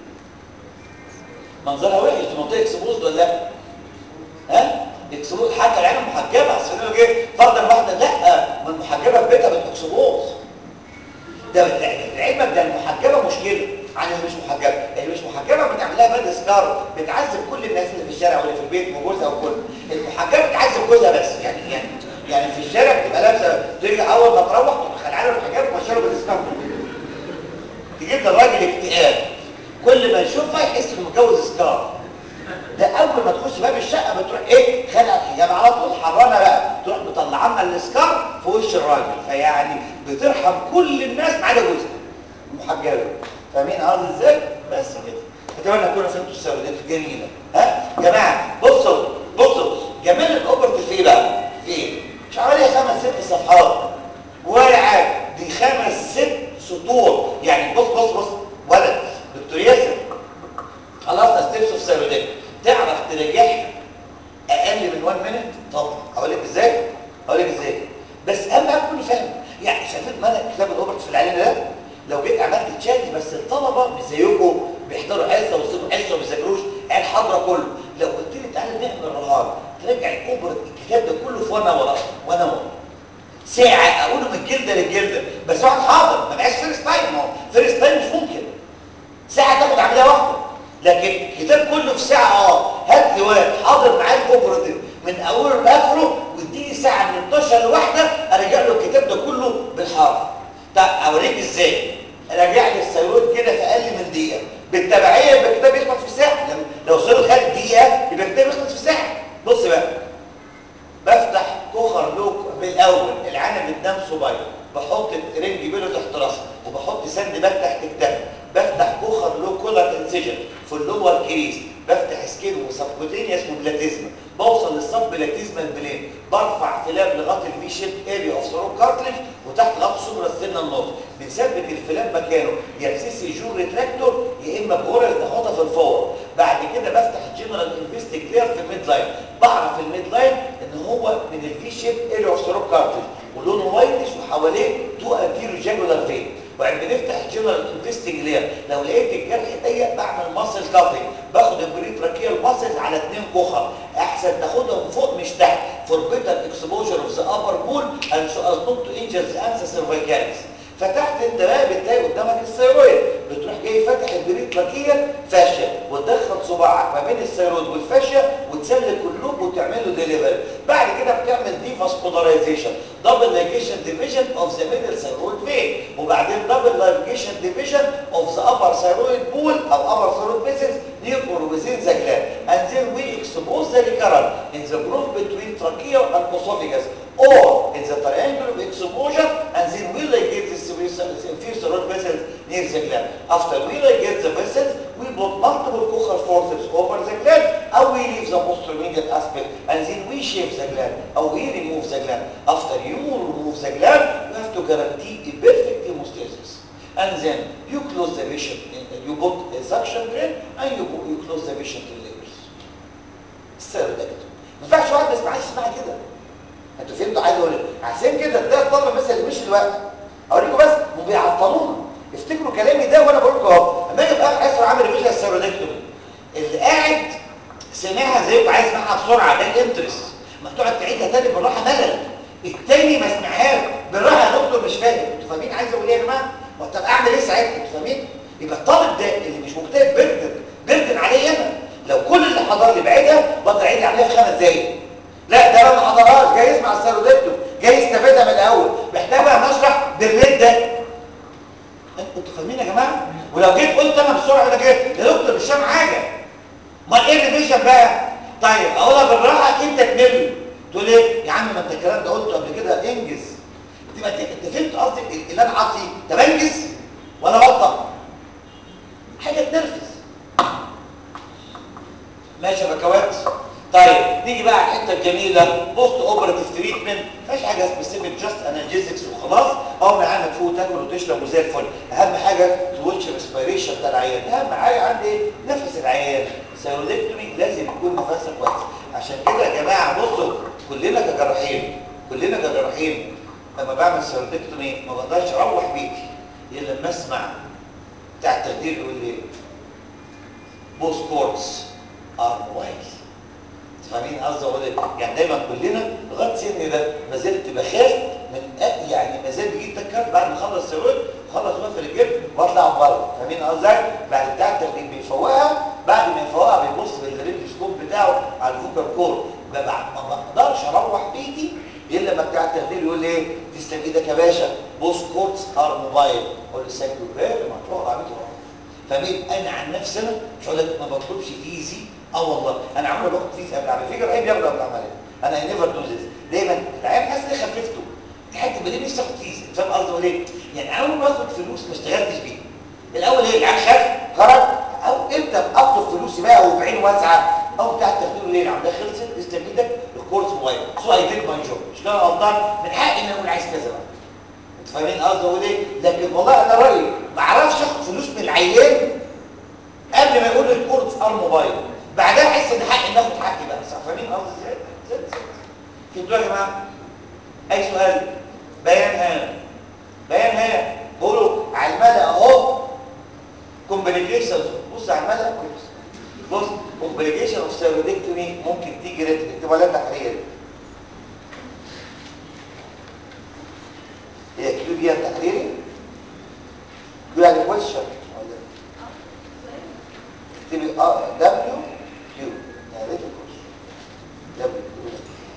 منظرها وحش دي منطقه اكسبوز ولا لا ها اكسبوز حتى العيان محجبه اصل يقول ايه فرضا واحده لا ما المحجبه في بيتها بتكسبوز ده لعلمك ده المحجبه مشكله عن اللي مش محجبه اللي مش محجبه بتعمل لها باد سكار بتعذب كل الناس اللي في الشارع واللي في البيت وجوزها وكل المحجبه بتعذب جوزها بس يعني يعني يعني في الشارع بتبقى لابسه تيجي اول ما تروح تروح خلعانه الحجاب ومشيها بالسكار تجيب للراجل اكتئاب كل ما يشوفها يحس انه متجوز سكار ده اول ما تخش باب الشقه بتروح ايه خلع الحجاب على طول حرانه بقى تروح مطلعنا السكار في وش الراجل فيعني بترحم كل الناس ما عدا جوزها محجبه فاهمين قصدي ازاي بس كده اتمنى تكونوا فهمتوا السودات الجميله ها جماعه بصوا بصوا جمال الاوبرت في ايه بقى في ايه مش حوالي خمس ست صفحات ولا حاجه دي خمس ست سطور يعني بص بص بص ولد دكتور ياسر خلاص ستيبس اوف سيروديك تعرف ترجعها اقل من 1 مينت طب هقول لك ازاي هقول لك ازاي بس اهم حاجه تكون فاهم العلم ده لو جيت عملت تشات بس الطلبه مش زيكم بيحضروا حصه ويسيبوا حصه وما بيذاكروش قاعد حاضره كله لو قلت لي تعالى نعمل رهان ترجع الاوبرا الكتاب ده كله في وانا ورا وانا ورا ساعه اقوله من جلده للجلده بس واحد حاضر ما بقاش فيرست تايم ما هو فيرست تايم مش ممكن ساعه تاخد عمليه واحده لكن الكتاب كله في ساعه اه هات لي واحد حاضر معاه الاوبراتيف من اوله لاخره واديني ساعه من 12 لواحده ارجع له الكتاب ده كله بالحرف طب اوريك ازاي راجع لي السيروت كده في اقل من دقيقه بالتبعيه يبقى الكتاب يخلص في ساعه لما لو سيروت خد دقيقه يبقى الكتاب يخلص في ساعه بص بقى بفتح كوخر لوك بالاول العنب الدم صبير بحط رنج بيلو تحت راسه وبحط سند باك تحت كتافه بفتح كوخر لوك كولر انسيجن في اللور كريس بفتح سكين وسبكوتينيا اسمه بلاتيزما بوصل للسب بلاتيزما البلين برفع فلاب لغايه الفي شيب اريا اوف ثروت كارتلج وتحت لغايه سوبرا ستينا النص بنثبت الفلاب مكانه يا بسيسي جو ريتراكتور يا اما بغرز ناخدها في الفور بعد كده بفتح الجنرال انفستيجلير في الميد لاين بعرف الميد لاين ان هو من الفي شيب اريا اوف ثروت كارتلج ولونه وايتش وحواليه تو انتيرو جاجولار فين وبعد بنفتح الجنرال انفستيجلير لو لقيت الجرح ضيق بعمل ماسل كاتنج باخد البريتراكيال ماسلز على اثنين كوخر احسن تاخدهم فوق مش تحت فور بيتر اكسبوجر اوف ذا ابر بول اند سو از نوت تو انجر ذا انسا سيرفيكاليس فتحت انت بقى بتلاقي قدامك الثيرويد بتروح جاي فاتح البريتراكيال فاشيا وتدخل صباعك ما بين الثيرويد والفاشيا وتسلك اللوب وتعمل له ديليفري بعد كده بتعمل دي فاسكولاريزيشن دبل لايجيشن ديفيجن اوف ذا ميدل ثيرويد فين وبعدين دبل لايجيشن ديفيجن اوف ذا ابر ثيرويد بول او ابر ثيرويد فيسلز near or within the gland and then we expose the recurrent in the groove between trachea and esophagus or in the triangle of exposure and then we ligate the inferior thyroid vessels near the gland. After we ligate the vessels, we put multiple cochlear forceps over the gland and we leave the posteromedial aspect and then we shave the gland or we remove the gland. After you remove the gland, you have to guarantee a perfect hemostasis. And then you close the patient, you put a suction drain and you, you close the patient labors. Steroidectomy. ما ينفعش واحد ما يسمعش اسمها كده. انتوا فهمتوا عايز اقول ايه؟ عشان كده ده الطلبه بس اللي مش الوقت. اوريكم بس هم بيعطلونا. افتكروا كلامي ده وانا بقول لكم اهو. لما اجي في اخر حصه عامل ريفيجن السيرودكتومي اللي قاعد سمعها زيكم عايز يسمعها بسرعه ده الانترست. ما تقعد تعيدها تاني بالراحه ملل. التاني ما سمعهاش بالراحه يا دكتور مش فاهم. انتوا فاهمين عايز اقول ايه يا جماعه؟ طب اعمل ايه ساعتها؟ انتوا فاهمين؟ يبقى الطالب ده اللي مش مجتهد بردن بردن عليا انا. لو كل اللي حضر لي بعيدها بقدر اعيد عليها في خمس دقايق. لا ده لو ما حضرهاش جاي يسمع السيرودكتوم جاي يستفادها من الاول محتاج بقى نشرح بالريد ده انتوا فاهمين يا جماعه ولو جيت قلت انا بسرعه ولا جيت يا دكتور مش فاهم حاجه امال ايه الريفيجن بقى طيب اقولها بالراحه انت تمل تقول ايه يا عم ما انت الكلام ده قلته قبل كده انجز تبقى انت فهمت قصدي اللي انا عاطي طب انجز ولا بطل حاجه تنرفز ماشي يا بكوات طيب نيجي بقى على الحته الجميله بوست اوبراتيف تريتمنت مفيش حاجه سبيسيفيك جاست انالجيزكس وخلاص اول ما عندك تفوق تاكل وتشرب وزي الفل اهم حاجه توتش ريسبيريشن بتاع العيان اهم حاجه عندي ايه نفس العيان سيرودكتومي لازم يكون نفسك كويس عشان كده يا جماعه بصوا كلنا كجراحين كلنا كجراحين لما بعمل سيرودكتومي ما بقدرش اروح بيتي الا لما اسمع بتاع التخدير يقول لي بوست كورس ار موبايل فاهمين قصدي اقول ايه يعني دايما كلنا لغايه سن ده ما زلت بخاف من أ... يعني ما زال بيجي التكات بعد ما اخلص سيرويد اخلص وقفه الجلد واطلع بره فاهمين قصدي بعد بتاع التخدير بيفوقها بعد ما يفوقها بيبص بالريديوسكوب بتاعه على الفوكر كور بعد ما بقدرش اروح بيتي الا لما بتاع التخدير يقول لي ايه تسلم ايدك يا باشا بوس كورتس ار موبايل اقول له ثانك يو فيري ما تروح عبيط فاهمين انا عن نفسي انا مش هقول لك ما بطلبش ايزي اه والله انا عمري باخد فيس قبل العمليه في جراحين بياخدوا قبل العمليه انا اي نيفر دو ذس دايما العيان حاسس اني خففته حته بدي نفسي اخد فيس انت فاهم قصدي ايه يعني اول ما اخد فلوس ما اشتغلتش بيه الاول ايه العيان خاف خرج او امتى اطلب فلوسي بقى وبعين واسعه او بتاع التخدير ليه العمليه خلصت تسلم ايدك الكورس موبايل سو اي ديد ماي جوب مش كده غلطان من حقي ان اقول عايز كذا بقى انت فاهمين قصدي اقول ايه لكن والله انا رايي ما اعرفش اخد فلوس من العيان قبل ما يقول الكورس ار موبايل بعدها احس ان حقي ناخد حقي بقى صح فاهمين قصدي ازاي فهمتوا يا جماعه اي سؤال بيان ها بيان ها قولوا سيرودكتومي ممكن تيجي ريتم اكتبها لها تحرير هي كيو دي تحريري كيو يعني كويشن اكتبي اه دبليو كيو يعني ريتم كويشن دبليو كيو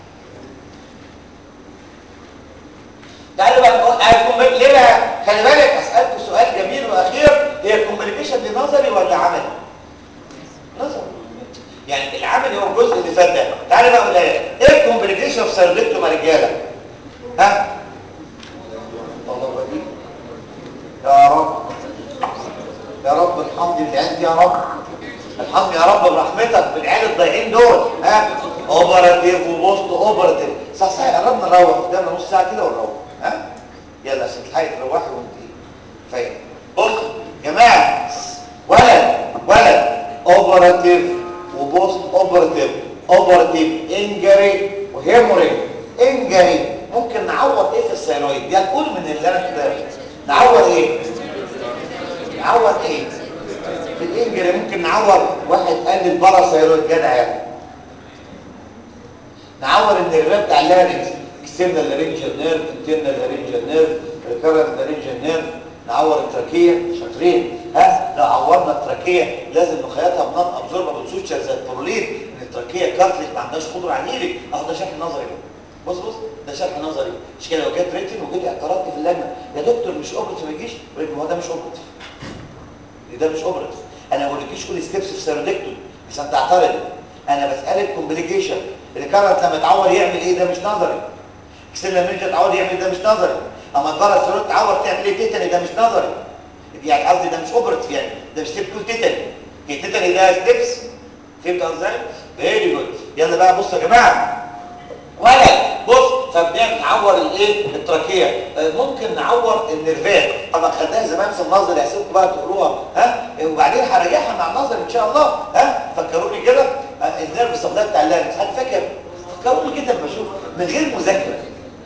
تعالوا بقى نقول هيكون ليه بقى خلي بالك اسالكم سؤال جميل واخير هي الكومبليكيشن دي نظري ولا عملي نظري يعني العملي هو الجزء اللي فات ده تعالى بقى اقول ايه ايه الكومبليكيشن في سيرليكتوم يا رجاله ها الله بديك يا رب يا رب ارحمني بالعيال يا رب ارحمني يا رب برحمتك بالعيال الضايعين دول ها اوبراتيف وبوست اوبراتيف صح صح قربنا نروح قدامنا نص ساعه كده ونروح ها يلا عشان تلحقي تروحي وانت فاهم بص جماعه ولد ولد اوبراتيف وبوست اوبراتيف اوبراتيف انجري وهيموريج انجري ممكن نعوض ايه في الثيرويد دي هنقول من اللي انا كده نعوض ايه نعوض ايه في الانجري ممكن نعوض واحد قال لي الباراسيرويد جدع يعني نعوض ان الراب بتاع اللارنكس اكسترنال لارنجال نيرف انترنال لارنجال نيرف ريكارنت لارنجال نيرف نعور التراكيه شاطرين ها لو عورنا التراكيه لازم نخيطها بنون ابزوربابل سوتشر زي البرولين ان التراكيه كارتلج ما عندهاش قدره على الهيلينج اهو ده شرح نظري بص بص ده شرح نظري مش كده لو جت ريتن وجيت اعترضت في اللجنه يا دكتور مش اوبرتيف ما يجيش هو ده مش اوبرتيف ده مش اوبرتيف انا ما بقولكيش كل ستيبس في سيرودكتوم عشان تعترض انا بسالك كومبليكيشن الكارنت لما يتعور يعمل ايه ده مش نظري اكسترنال ميرجر تعور يعمل ده مش نظري اما البارا سيروت تعور تعمل ايه تيتاني ده مش نظري يعني قصدي ده مش اوبرتيف يعني ده مش ستيب تيتاني هي تيتاني ده ستيبس فهمت ازاي فيري جود يلا بقى بصوا يا جماعه ولا بص فبنعمل نعور الايه التراكيه ممكن نعور النرفات طبعا خدناها زمان في النظر هسيبكم بقى تقروها ها وبعدين هريحها مع النظر ان شاء الله ها فكروني كده النيرف سبلاي بتاع اللارنكس حد فاكر فكروني كده لما اشوف من غير مذاكره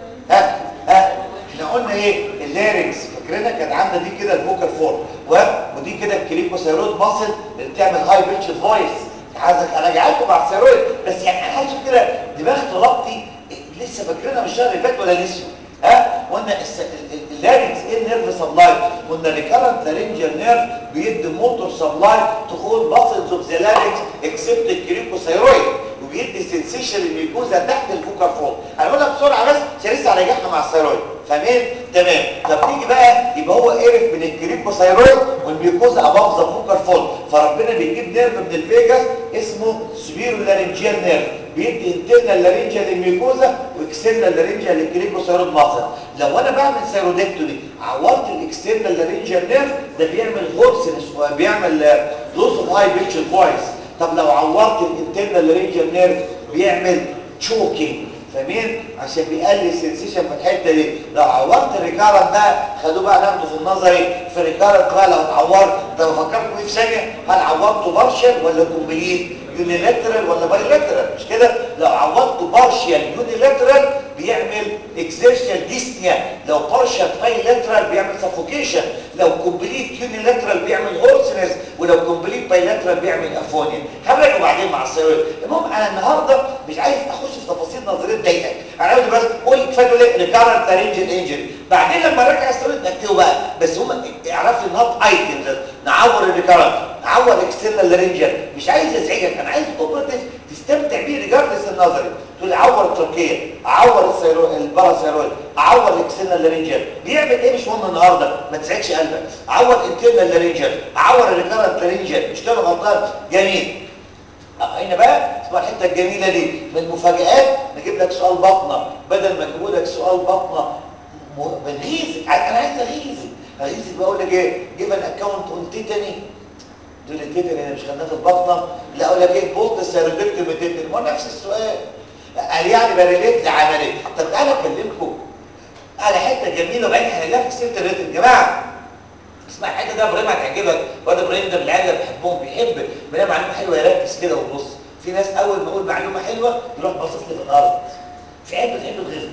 ها ها احنا قلنا ايه اللارنكس فاكرينها كانت عامله دي كده الفوكال فورم ودي كده الكليكوسيرويد ماسل اللي بتعمل هاي بيتش فويس عايزك اراجع لكم مع الثيرويد بس يعني انا حاسس كده دماغ طلبتي لسه فاكرينها من الشهر اللي فات ولا لسه ها قلنا اللارنكس ايه النيرف سبلاي قلنا ريكارنت لارنجال نيرف بيدي موتور سبلاي تكون باسلز اوف ذا لارنكس اكسبت الكريكوثيرويد وبيدي سنسيشن الميكوزا تحت الفوكال فوق هنقولها بسرعه بس عشان لسه هراجعها مع الثيرويد فاهمين تمام طب نيجي بقى يبقى هو عرف من الكريكوثيرويد والميكوزا اباف ذا فوكال فوق فربنا بيجيب نيرف من الفيجاس اسمه سبيرو لارنجيال نيرف بيدي انترنال لارنجيال للميكوزا واكسترنال لارنجيال للكريكوثيرويد ماسل لو انا بعمل سيرودكتومي عورت الاكسترنال لارنجيال نيرف ده بيعمل هورسنس وبيعمل لوس اوف هاي بيتش فويس طب لو عورت الانترنال لارنجيال نيرف بيعمل تشوكينج فاهمين عشان بيقلل سنسيشن في الحته دي لو عورت الريكارنت ده خدوه بقى ناخده في النظري في الريكارنت بقى لو اتعورت ده لو فكرت فيه في ثانيه هل عورته بارشل ولا كومبليت يونيلاترال ولا بايلاترال مش كده لو عوضته بارشال يونيلاترال بيعمل اكزيرشال ديسنيا لو بارشال بايلاترال بيعمل سفوكيشن لو كومبليت يونيلاترال بيعمل هورسنس ولو كومبليت بايلاترال بيعمل افونيا هبرجع بعدين مع السيرويد المهم انا النهارده مش عايز اخش في تفاصيل نظريه ضيقه انا عاوز بس قول كفايه ليه ريكارنت لارنجل انجري بعدين لما ارجع السيرويد نكتبه بقى بس هم اعرف لي النوت ايتمز نعور الريكارنت نعور اكسترنال لارنجل مش عايز ازعجك انا عايز اوبرتيف تستمتع بيه ريجاردلس النظري تقول اعور التركيه اعور السيرو الباراسيرويد اعور الاكسترنال لارنجل بيعمل ايه مش مهم النهارده ما تزعجش قلبك اعور انترنال لارنجل اعور الريكارنت لارنجل مش كده غلطان جميل هنا بقى اسمها الحته الجميله دي من المفاجآت نجيب لك سؤال بطنه بدل ما اجيبوا لك سؤال بطنه بنغيظك انا عايز اغيظك اغيظك بقول لك ايه جيب ان اكونت قلت تاني تقول لي تيتن انا مش خدناه في البطنه لا اقول لك ايه بوست سيرودكتوم تيتن ما نفس السؤال قال يعني بريليت لعمليه طب تعالى اكلمكم على حته جميله وبعدين هنلاقي في سيره الريتم يا جماعه اسمع الحته ده ابراهيم هتعجبك واد ابراهيم ده من العيال اللي بحبهم بيحب بيلاقي معلومه حلوه يركز كده ويبص في ناس اول ما اقول معلومه حلوه يروح باصص لي في الارض في عيال بتحب تغيظ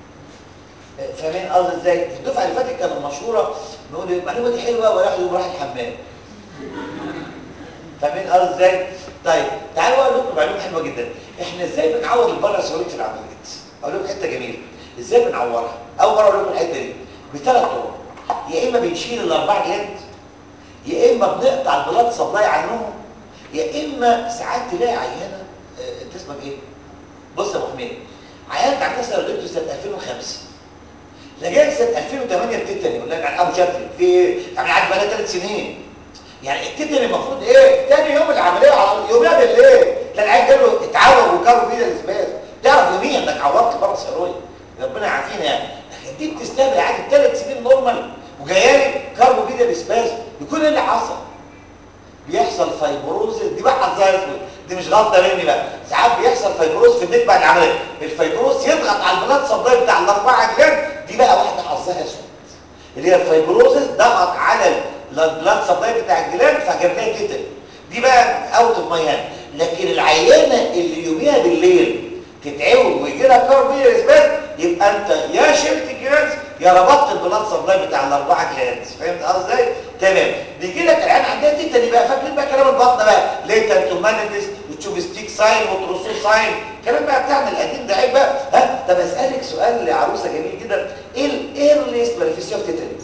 فاهمين قصدي ازاي؟ في الدفعه اللي فاتت كانت مشهوره نقول المعلومه دي حلوه ويروح يقوم راح الحمام فاهمين قصدي ازاي طيب تعالوا اقول لكم معلومه حلوه جدا احنا ازاي بنعوض الباراسوليت في العمليات اقول لكم حته جميله ازاي بنعورها اول مره اقول لكم الحته دي بثلاث طرق يا اما بنشيل الاربع جلد يا اما بنقطع البلاد سبلاي عنهم يا اما ساعات تلاقي عيانه آه، انت اسمك ايه بص يا ابو حميد عيانه عندها سيروليتو سنه 2005 لجأت سنه 2008 بتتني يقول لك عن ابو شكل في ايه يعني قعد بقى ثلاث سنين يعني التتني المفروض ايه تاني يوم العمليه على يوميها بالليل تلاقي العيان جاب له اتعور وكارو فيه الاسباس تعرف يوميا انك عورت بره سيرويد ربنا يعافينا يعني لكن دي بتستقبل عادي ثلاث سنين نورمال وجايه لي كاربو فيدا الاسباس بيكون ايه اللي حصل بيحصل فايبروزس دي بقى حظها اسود دي مش غلطه مني بقى ساعات بيحصل فايبروز في النك بعد العمليه الفايبروز يضغط على البلاد سبلاي بتاع الاربعه جلاد دي بقى واحده حظها اسود اللي هي الفايبروزس ضغط على البلاد سبلاي بتاع الجلاد فجاب لها تيتن دي بقى اوت اوف ماي هاند لكن العيانه اللي يوميها بالليل تتعوج ويجي لها كاربية اثبات يبقى انت يا شلت الجهاز يا ربطت البلاد سبلاي بتاع الاربعه جهاز فهمت قصدي ازاي تمام بيجي لك العيان عندها تيتاني بقى فاكرين بقى كلام البطنه بقى ليتن تومانيتس وتشوبستيك ساين وتروسو ساين الكلام بقى بتاعنا القديم ده عيب بقى ها طب اسالك سؤال لعروسه جميل جدا ايه الايرليست مانيفيستيو اوف تيتاني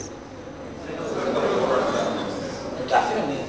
انتوا عارفين منين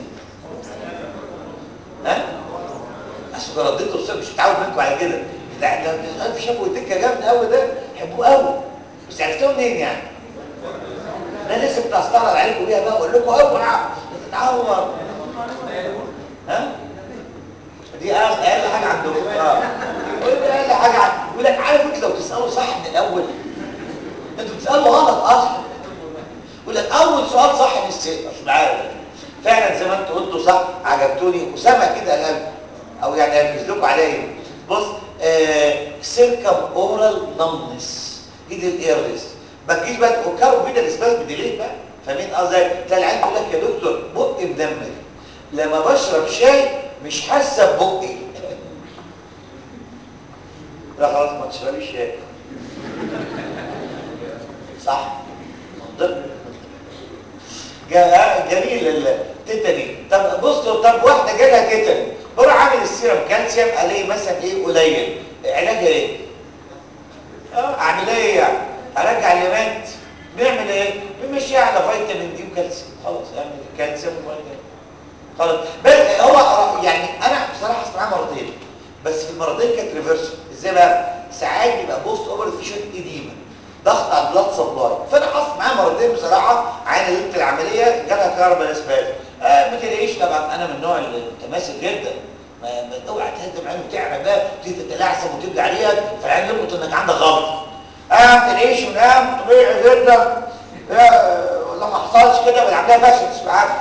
ها اصل رديته بسبب مش متعود منكم على كده ده ده ده شافوا الدكه جامده قوي ده حبوه قوي بس عرفتوه منين يعني انا لسه كنت استعرض عليكم بيها بقى واقول لكم اوعى تتعور ها دي اقل اقل حاجه عندهم اه دي اقل حاجه عندهم يقول لك عارف انت لو تساله صح من الاول انتوا بتسالوا غلط اصلا يقول لك اول سؤال صح من الست مش عارف فعلا زي ما انتوا قلتوا صح عجبتوني وسامع كده قلب او يعني اركز لكم عليا بص سيركم اورال نمنس ايد الايرلس ما تجيش بقى تفكروا بينا الاسباس بديليه بقى فاهمين قصدي تلاقي العيال يقول لك يا دكتور بقي مدمر لما بشرب شاي مش حاسه ببقي لا خلاص ما تشربيش شاي صح منطقي جا- جميل التيتاني طب بصوا طب واحده جالها تيتاني بروح عامل السيرم كالسيوم الاقي مثلا ايه قليل علاجها ايه اه اعمل ايه يعني ارجع اليمات بنعمل ايه بنمشيها على فيتامين دي وكالسيوم خلاص اعمل كالسيوم وفيتامين خلاص بس هو يعني انا بصراحه اسمعها مرتين بس في المرتين كانت ريفرس ازاي بقى ساعات بيبقى بوست اوفر في شويه اديمه ضغط على البلاد سبلاي فانا حصل معاها مرتين بصراحه عين ليله العمليه جالها كاربون اسباز آه ما تلاقيش طبعا انا من النوع اللي متماسك جدا ما ما اوعى تهدم عينه وتعمل بقى وتيجي تتلعثم وتبلي عليها فالعين يربط انك عندك غلط اه ما تلاقيش ونام طبيعي جدا آه والله ما حصلش كده بنعملها فاشل مش عارف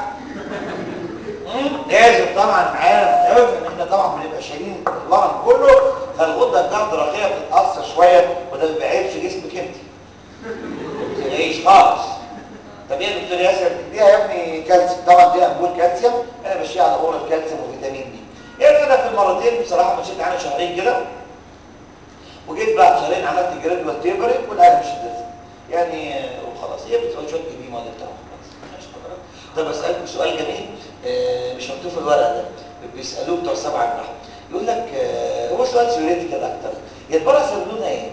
لازم طبعا معانا قوي ان احنا طبعا بنبقى شايلين الورم كله فالغده الجدرقيه بتتاثر شويه وده بيبقى عيب في جسمك انت ما تلاقيش خالص طب ايه يا دكتور ياسر تديها يا ابني كالسيوم طبعا دي امبول كالسيوم انا ماشيها على اورال كالسيوم وفيتامين دي يعني انا في المرتين بصراحه مشيت معانا شهرين كده وجيت بعد شهرين عملت جرادوال تيبرنج والاهل مش هتنزل يعني آه، وخلاص هي بتبقى شويه كبيره ولا بتاع خلاص ماشي حضرتك. طب اسالكم سؤال جميل آه، مش مكتوب في الورقه ده بيسالوه بتوع سبعه النحو يقول لك آه، هو سؤال ثيوريتيكال اكتر يا البرص لونها ايه؟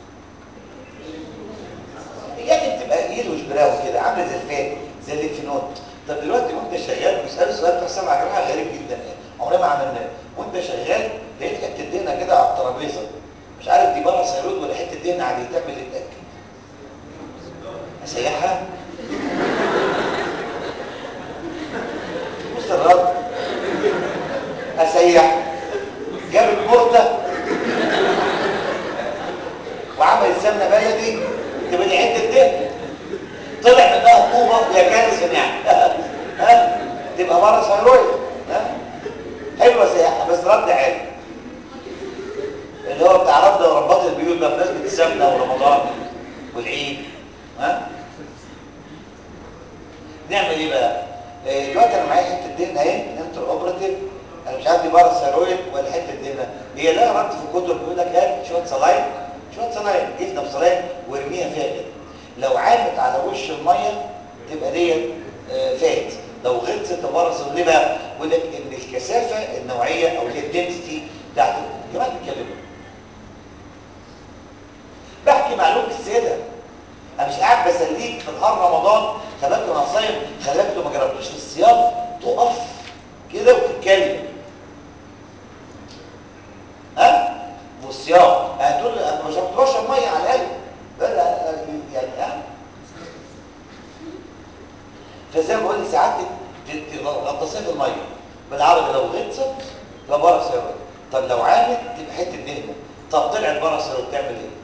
يعني بتبقى يلوش براون كده عامله زي الفات زي الليمفنود طب دلوقتي وانت شغال بيسالوا سؤال بتاع سبعه جماعه غريب جدا يعني عمرنا ما عملناه وانت شغال لقيت حته دهنه كده على الترابيزه مش عارف دي بره سيرود ولا حته دهنه عاديه تعمل ايه تاكل اسيحها بص الرد اسيح جابت مرته وعملت سمنه بلدي تبقى دي عده دهن طلع منها طوبه يا كالسيوم يعني ها تبقى بره ثيرويد ها حلوه سياحه بس رد عالي اللي هو بتاع رد ورباط البيوت بقى بمناسبه السمنه ورمضان والعيد ها نعمل ايه بقى آه، دلوقتي انا معايا حته دهنه اهي انتر اوبراتيف انا مش عارف دي بره ثيرويد ولا حته دهنه هي لها رد في الكتب بيقول لك هات شويه صلاين شويه صلاين جبنه بصلاين وارميها فيها كده لو عامت على وش الميه تبقى ديت آه، فات لو غلطت الباراسيروم ليه بقى بيقول لك ان الكثافه النوعيه او الدنسيتي بتاعت يا جماعه بتتكلموا بحكي معلومه الساده انا مش قاعد بسليك في نهار رمضان خلي بالك انا صايم خلي بالك لو ما جربتوش في الصيام تقف كده وتتكلم ها والصيام هتقول انا مش بشرب ميه على الاقل بقى يعني ها فزي ما بقول لك ساعات غطاسيه في الميه بالعربي لو غطست تبقى بره سيارة طب لو عامل تبقى حته دهنه طب طلعت بره سيارة تعمل ايه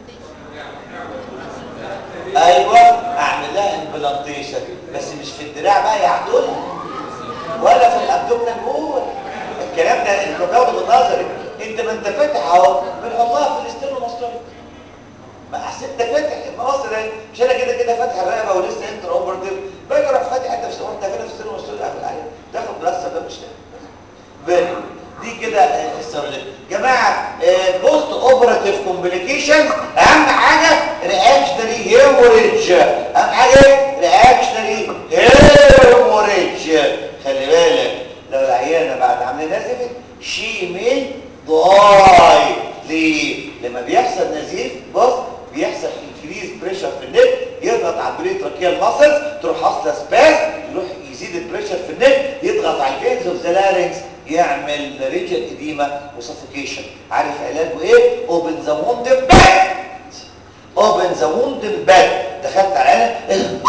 ايوه اعمل لها امبلانتيشن بس مش في الدراع بقى يا عدول ولا في الابدومينال وول الكلام ده انت بتاخده بالنظري انت ما انت فاتح اهو بنحطها في الاستيرنوماستويد ما احسن انت فاتح المقص ده مش انا كده كده فاتح الرقبه ولسه انت اوبرتيف باجي اروح فاتح انت في انت فين في الاستيرنوماستويد قافل عليها تاخد بلاستر ده مش فيري دي كده السيروليت جماعه بوست اوبراتيف كومبليكيشن اهم حاجه رياكشنري هيموريدج اهم حاجه رياكشنري هيموريدج خلي بالك لو العيانه بعد عمليه نزفت شي مي ضاي ليه لما بيحصل نزيف بص بيحصل انكريز بريشر في النك يضغط على البريتراكيال ماسلز تروح حاصله سباس يروح يزيد البريشر في النك يضغط على الفينز اوف ذا لارynx يعمل ريجن اديما وسفوكيشن عارف علاجه ايه اوبن ذا ووند باك اوبن ذا ووند باك دخلت على العينه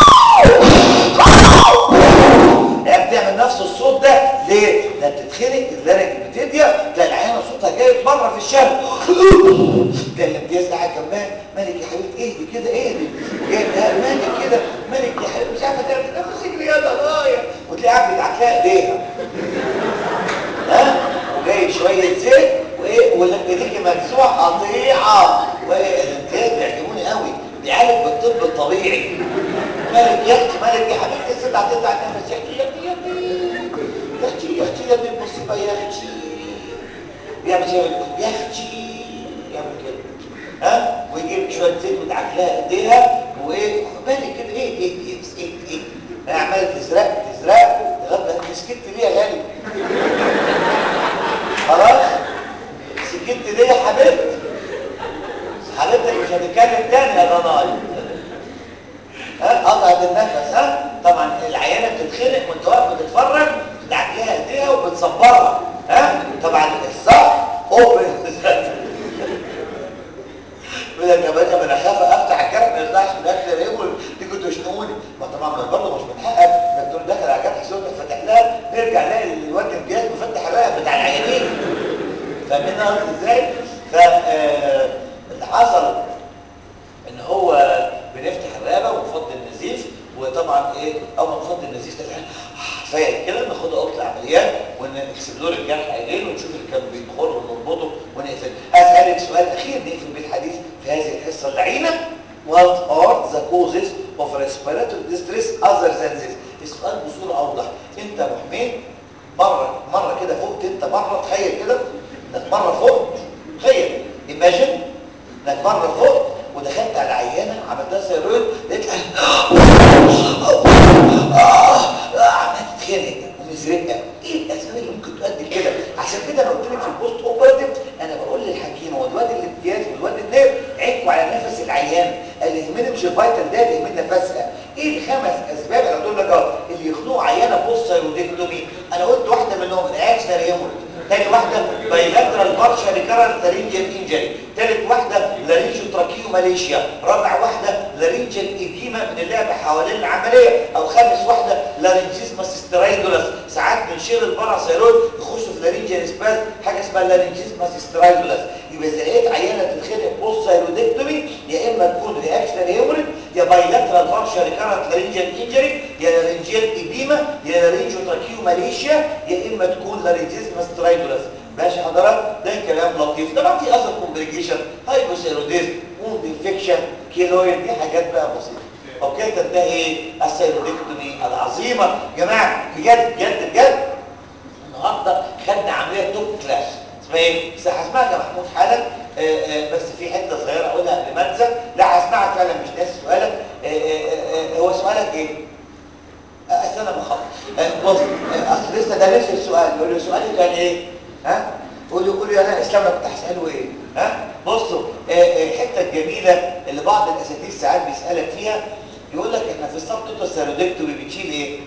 هي بتعمل نفس الصوت ده ليه؟ لما بتتخنق اللارنج بتضيق تلاقي العينه صوتها جاي بره في الشارع تلاقي الامتياز قاعد جنبها مالك يا حبيبتي اهدي كده اهدي جاي لها مالك كده مالك يا حبيبتي مش عارفه تعمل نفسك يا ضنايا وتلاقي قاعد بيدعك لها ايديها ها وجايب شويه زيت وايه والامبيديكي مجزوع قطيعه والامتياز بيعجبوني قوي بيعالج بالطب الطبيعي مالك يا اختي مالك يا حبيبتي الست هتقطع النفس يا اختي يا اختي يا اختي يا اختي يا اختي يا ابني المصيبه يا اختي بيعمل شيء يا اختي يعمل كده ها ويجيب شويه زيت ويدعك لها ايديها وايه مالك كده ايه ايه ايه ايه ايه ايه عماله تزرق تزرق لغايه ما سكت ليه يا غالي خلاص سكت ليه يا حبيبتي حبيبتك مش هتتكلم تاني يا ضناي ها قطعت النفس ها طبعا العيانه بتتخنق وانت واقف بتتفرج بتدعك لها ايديها وبتصبرها ها طبعا الصح اوبن بيقول لك يا باشا انا خايف افتح الجرح ما يطلعش من الاكل ريبل تيجوا تشنقوني ما طبعا برضه مش من حقك الدكتور دخل على جرح سوق فتح لها نرجع نلاقي الواد الامتياز مفتح الرقبه بتاع العيانين فاهمين قصدي ازاي؟ ف اللي حصل ان هو بنفتح الرقبه ونفضي النزيف وطبعا ايه اول ما نفضي النزيف تلاقي فايق كده ناخدها اوضه العمليات ونكسب له الجرح عينين ونشوف اللي كان بيدخل ونربطه ونقفل اسالك سؤال اخير نقفل بيه الحديث في هذه الحصه اللعينه What are the causes of respiratory distress other than this؟ السؤال بصوره اوضح انت يا ابو حميد مره مره كده فقت انت مره تخيل كده انك مره فقت تخيل ايماجن انك مره فقت ودخلت على عيانه عملتها سيرويد لقيت عملت تتخنق ومزرقه ايه الاسباب اللي ممكن تؤدي كده عشان كده انا قلت لك في البوست اوبراتيف انا بقول للحكيمه والواد الامتياز والواد النير عكوا على نفس العيان اللي يهمني مش الفيتال ده اللي يهمني نفسها ايه الخمس اسباب انا قلت لك اه اللي يخنقوا عيانه بوست سيرودكتومي انا قلت واحده منهم رياكشنال هيموريج تاني واحده بايلاترال بارشا ريكارنت لارينجيال انجري تالت واحده لارينجو تراكيو ماليشيا رابع واحده لارينجيال ايديما من اللعب حوالين العمليه او خامس واحده لارينجيزماس سترايدولس ساعات بنشيل الباراسيرويد يخشوا في لارينجيال سباز حاجه اسمها لارينجيزماس سترايدولس يبقى اذا لقيت عيانه تتخنق بوست سيرودكتومي يا اما تكون رياكشنال هيموريج يا بايلاترال بارشا ريكارنت لارينجيال انجري يا لارينجيال ايديما يا لارينجو تراكيو ماليشيا يا اما تكون لارينجيزماس سترايدولس ماشي حضرتك ده كلام لطيف طبعا في اثر كومبليكيشن هايبوثايروديزم ووند انفكشن كيلويد دي حاجات بقى بسيطه اوكي تنتهي السيرودكتومي العظيمه جماعه بجد بجد بجد النهارده خدنا عمليه توب كلاس اسمها ايه؟ بس هسمعك يا محمود حالا آآ آآ بس في حته صغيره اقولها قبل ما انسى لا هسمعك فعلا مش ناسي سؤالك آآ هو سؤالك ايه؟ استنى ما اخلص آه، بص آه، اصل لسه ده نفس السؤال يقول له سؤالي كان ايه ها قولوا قولوا يا لا اسلام كنت هساله ايه ها بصوا آه، آه، الحته الجميله اللي بعض الاساتذه ساعات بيسالك فيها يقول لك احنا في السب توتال سيرودكتومي بنشيل ايه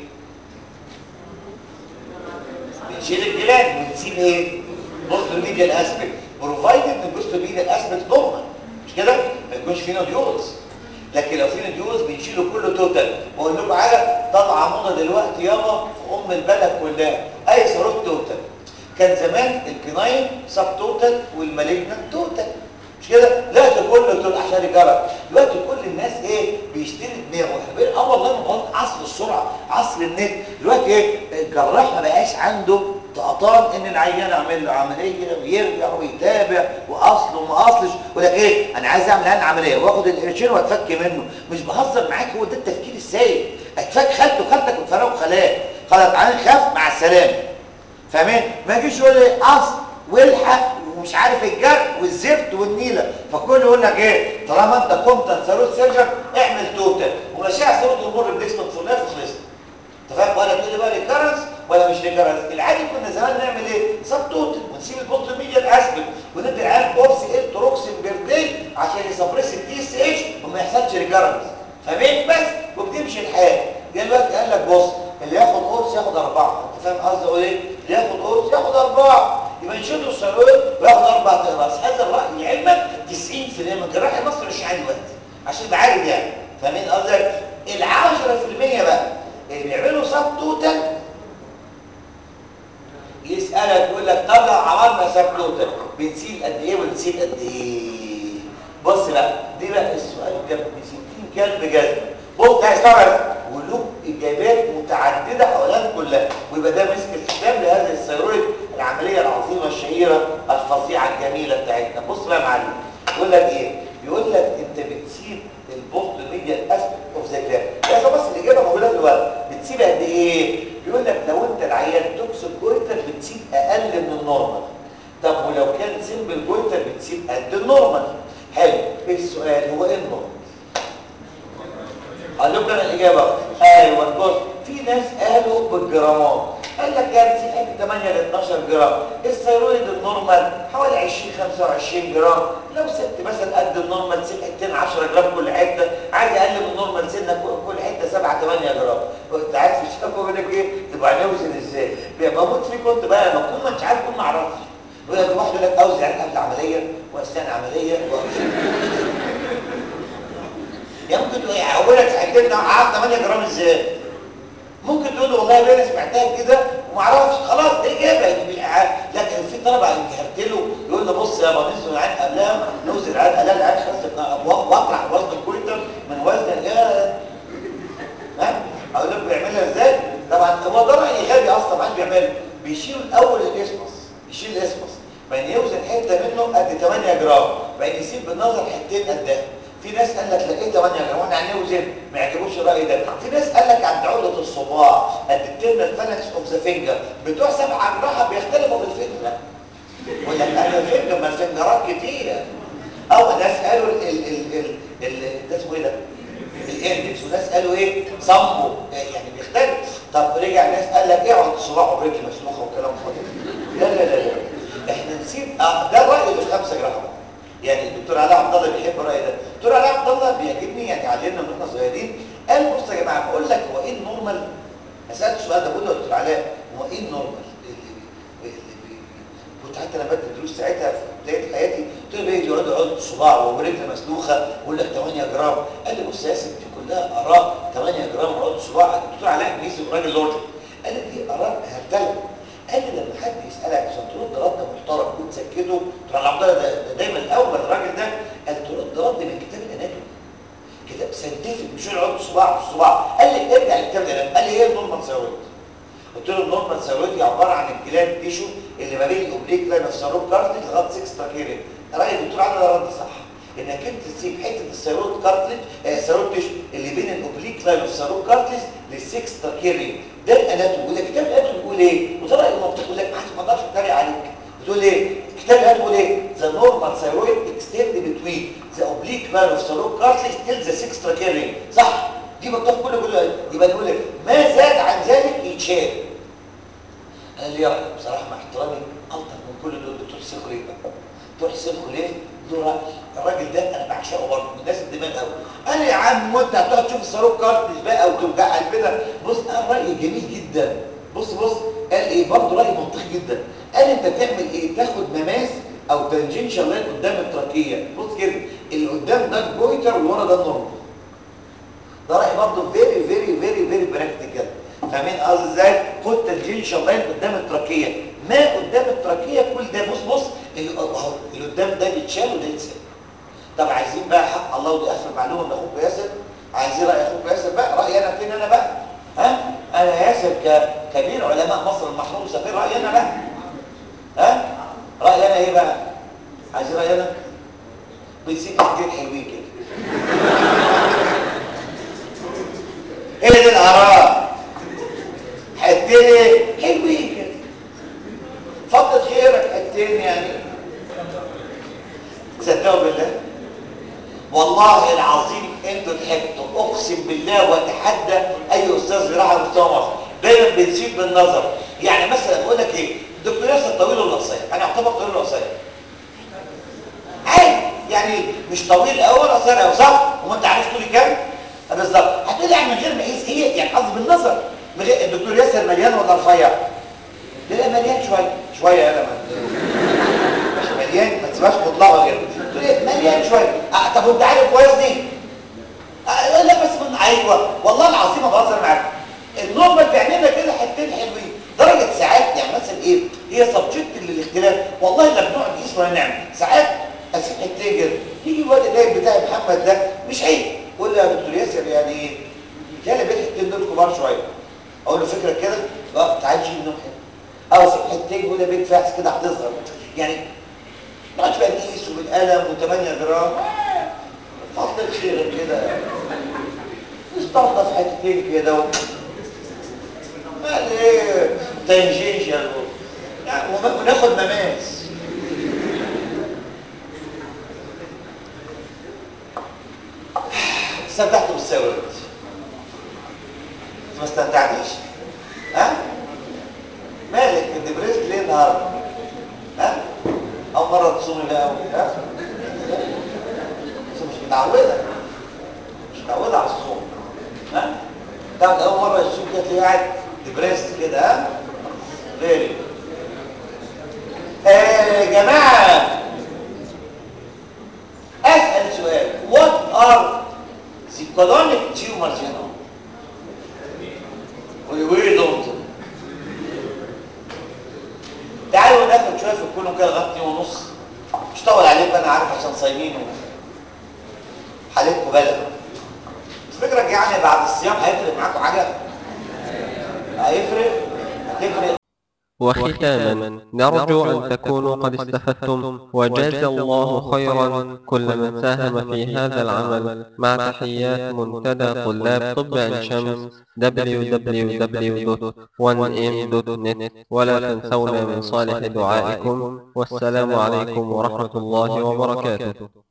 بنشيل الجلاد ونسيب ايه بوست ميديال اسبكت بروفايدد ان بوست ميديال اسبكت نورمال مش كده ما يكونش فيه نوديولز لكن لو في نوديولز بنشيله كله توتال بقول لكم حاجه طالعه موضه دلوقتي يابا في ام البلد كلها اي صاروخ توتال كان زمان البناين سب توتال والمالجنت توتال مش كده دلوقتي كله توتال عشان يجرب دلوقتي كل الناس ايه بيشتري دماغه حبيبي اه والله ما بقول عصر السرعه عصر النت دلوقتي ايه الجراح ما بقاش عنده طقطان ان العيان اعمل له عمليه ويرجع ويتابع واصل وما اصلش يقول لك ايه انا عايز اعمل الان عمليه واخد القرشين واتفك منه مش بهزر معاك هو ده التفكير السيء اتفك خالته خالتك وتفرقوا خلاك خلاص عين خاف مع السلامه فاهمين ما يجيش يقول لي اصل والحق ومش عارف الجرح والزفت والنيله فكل يقول لك ايه طالما انت كنت ثالوث سيرجن اعمل توتال وماشيها ثالوث امور بليسمنت فلان خلصت انت فاهم ولا تقول لي بقى ريكارنس ولا مش ريكارنس العادي كنا زمان نعمل ايه سب توتال ونسيب البوست ميديال اسبل وندي العيال اوبسي ال تروكسين بيردين عشان يسبريس التي اس اتش وما يحصلش ريكارنس فاهمين بس وبتمشي الحياه دلوقتي قال لك بص اللي ياخد قرص ياخد اربعه انت فاهم قصدي اقول ايه اللي ياخد قرص ياخد اربعه يبقى يشدوا الصاروخ وياخد اربع اقراص هذا الراي لعلمك 90% من جراحي مصر مش عادي دلوقتي عشان يبقى عارف يعني فاهمين قصدي ال 10% بقى اللي بيعملوا سب توتال يسالك يقول لك طب لو عملنا سب توتال بنسيب قد ايه ونسيب قد ايه بص بقى دي بقى السؤال كان ب 60 كلب جزمه بص هيستوعب وله اجابات متعدده حوالين كلها ويبقى ده مسك الختام لهذه الثيرويد العمليه العظيمه الشهيره الفظيعه الجميله بتاعتنا بص بقى يا معلم يقول لك ايه يقول لك انت بتسيب البوست ميديا اسبكت اوف ذا جلاند يا بس الاجابه موجوده في الورق بتسيب قد ايه بيقول لك لو انت العيان توكسيك جويتر بتسيب اقل من النورمال طب ولو كان سيمبل جويتر بتسيب قد النورمال حلو السؤال هو ايه النورمال قال لكم انا الاجابه ايوه بص في ناس قالوا بالجرامات قال لك يعني في حاجه 8 ل 12 جرام الثيرويد النورمال حوالي 20 25 جرام لو ست مثلا قد النورمال سن حتتين 10 جرام كل حته عايز اقل من النورمال سنه كل حته 7 8 جرام انت عايز في الشبكه يقول لك ايه تبقى نوزن ازاي بموت فيه كنت بقى لما اكون مش عارف اكون ما اعرفش يقول لك واحد يقول لك اوزن يعني قبل العمليه واثناء العمليه و... يعني ممكن تقول اقول لك حددنا قعدت 8 جرام ازاي ممكن تقول له والله يا انا سمعتها كده وما اعرفش خلاص دي اجابه لكن في طلبه يهرتلوا يقول له بص يا بنزل العين قبلها نوزن العين قبلها العين خمسه واطرح وزن الكويتر من وزن يا ها اقول لكم بيعملها ازاي طبعا هو ده راي غبي اصلا ما بيعمله بيشيل الاول الاسمس يشيل الاسمس بعدين يوزن حته منه قد 8 جرام بعدين يسيب بالنظر حتتين قدها في ناس قال لك لقيت 8 جرام وانا يعني وزن ما يعجبوش الراي ده في ناس قال لك عند عقده الصباع قد التيرنال فالانكس اوف ذا فينجر بتوع سبعه جراحه بيختلفوا في الفينجر يقول لك انا فينجر ما الفنجرات كتير او ناس قالوا ال ال ال ال ده اسمه ايه ده الاندكس وناس قالوا ايه صمبو يعني بيختلف طب رجع ناس قال لك ايه عقد الصباع وبرجل مسلوخه وكلام فاضي لا لا لا لا احنا نسيب اه ده الراي اللي في 5 جرام يعني الدكتور علاء عبد الله بيحب الراي ده الدكتور علاء عبد الله بيعجبني يعني علمنا من احنا صغيرين قال بص يا جماعه بقول لك هو ايه النورمال سالت السؤال ده بقول له دكتور علاء هو ايه النورمال كنت حتى انا بدي دروس ساعتها في بدايه حياتي قلت له بيجي يقعد يقعد صباع ورجل مسلوخه ويقول لك 8 جرام قال لي بص يا ياسر دي كلها اراء 8 جرام وعود صباع الدكتور علاء ميزي راجل لوجيك قال لي دي اراء هرتله قال لي لما حد يسالك عشان ترد رد محترم وتسكته ترى عبد الله ده, ده دايما الاول الراجل ده قال ترد رد من كتاب الاناتومي كتاب ساينتفك مش يقعد صباع في الصباع قال لي ارجع لكتاب الاناتومي قال لي ايه النورمال ثيرويد قلت له النورمال ثيرويد عباره عن الجلاند تيشو اللي ما بين الاوبليك لاين اوف ثيرويد كارتلج لغايه 6 تراكيريا راي الدكتور عادل ده رد صح انك انت تسيب حته الثيرويد كارتلج الثيرويد تيشو اللي بين الاوبليك لاين اوف ثيرويد كارتلج لل6 تراكيريا ده الاناتومي وده كتاب الاناتومي بيقول ايه وده راي المنطق يقول لك ما اقدرش اتريق عليك بتقول ايه كتاب الاناتومي بيقول ايه ذا نورمال ثيرويد اكستند بتوين ذا اوبليك لاين اوف ثيرويد كارتلج تيل ذا 6 تراكيريا صح دي مكتوب كله كله يبقى نقول لك ما زاد عن ذلك يتشال قال لي يا رأي بصراحه مع احترامي الطف من كل دول دكتور حسين خليل بقى دكتور حسين خليل له راي الراجل ده انا بعشقه برضه من الناس الدماغ قوي قال لي يا عم وانت هتقعد تشوف الصاروخ كارتج بقى وتوجع قلبنا بص قال راي جميل جدا بص بص قال ايه برضه راي منطقي جدا قال انت تعمل ايه تاخد مماس او تنجنشال لاين قدام التراكيه بص كده اللي قدام ده الجويتر واللي ورا ده النورمال ده راي برضه فيري فيري فيري فيري براكتيكال فاهمين قصدي ازاي خد تنجنشال لاين قدام التراكيه ما قدام التراكيه كل ده بص بص اللي اهو اللي قدام ده بيتشال وده يتسال طب عايزين بقى حق الله ودي اخر معلومه من اخوك ياسر عايزين راي اخوك ياسر بقى رايي انا فين انا بقى ها انا ياسر ك... كبير علماء مصر المحروم سفير رايي انا بقى ها رايي انا ايه بقى عايزين رايي انا بنسيب حاجتين حلوين كده ايه دي الاراء حتتين ايه حلوين كده فضل خيرك حتتين يعني صدقوا بالله والله العظيم انتوا ضحكتوا اقسم بالله واتحدى اي استاذ جراحه على مستوى مصر دايما بنسيب بالنظر يعني مثلا بقول لك ايه الدكتور ياسر طويل ولا قصير انا اعتبر طويل ولا قصير عادي يعني مش طويل قوي ولا قصير قوي صح هو انت عارف طولي كام آه بالظبط هتقول يعني من غير ما اقيس هي يعني قصدي بالنظر من غير الدكتور ياسر مليان ولا رفيع لا مليان شويه شويه يا مش مليان ما تسيبهاش مطلقه كده تقول ايه مليان شويه آه طب وانت عارف وزني آه لا بس من ايوه والله العظيم ما بهزر معاك النورمال بيعمل لنا كده حتتين حلوين درجه ساعات يعني مثلا ايه هي سبجكت للاختلاف والله لا بنقعد نقيس ولا نعمل ساعات اسيب حتتين كده يجي الواد النايب بتاعي محمد ده مش عيب قول لي يا دكتور ياسر يعني ايه يلا بين الحتتين دول كبار شويه اقول له فكره كده لا تعال شيل منهم حته او اسيب حتتين ولا بين فاحس كده هتصغر يعني نقعد بقى نقيس وبالقلم و8 جرام فضل خيرك كده نستنضف حتتين كده و... قال ايه تنجينشال يعني وناخد مماس استمتعت بالسيارات ما استمتعتيش ها مالك دبريست ليه النهارده ها اول مره تصومي بقى ها بس مش متعوده مش متعوده على الصوم ها تعرف اول مره تشوف كده تلاقيه قاعد دبريست كده ها غيري آه جماعه اسال سؤال what are the colonic tumors you know we don't تعالوا ناخد شويه في الكون كده لغايه اتنين ونص مش طول عليكم انا عارف عشان صايمين حالتكم بلد فكرك يعني بعد الصيام هيفرق معاكم حاجه هيفرق هتفرق وختاما نرجو أن تكونوا قد استفدتم وجاز الله خيرا كل من ساهم في هذا العمل مع تحيات منتدى طلاب طب عين شمس www.1m.net ولا تنسونا من صالح دعائكم والسلام عليكم ورحمة الله وبركاته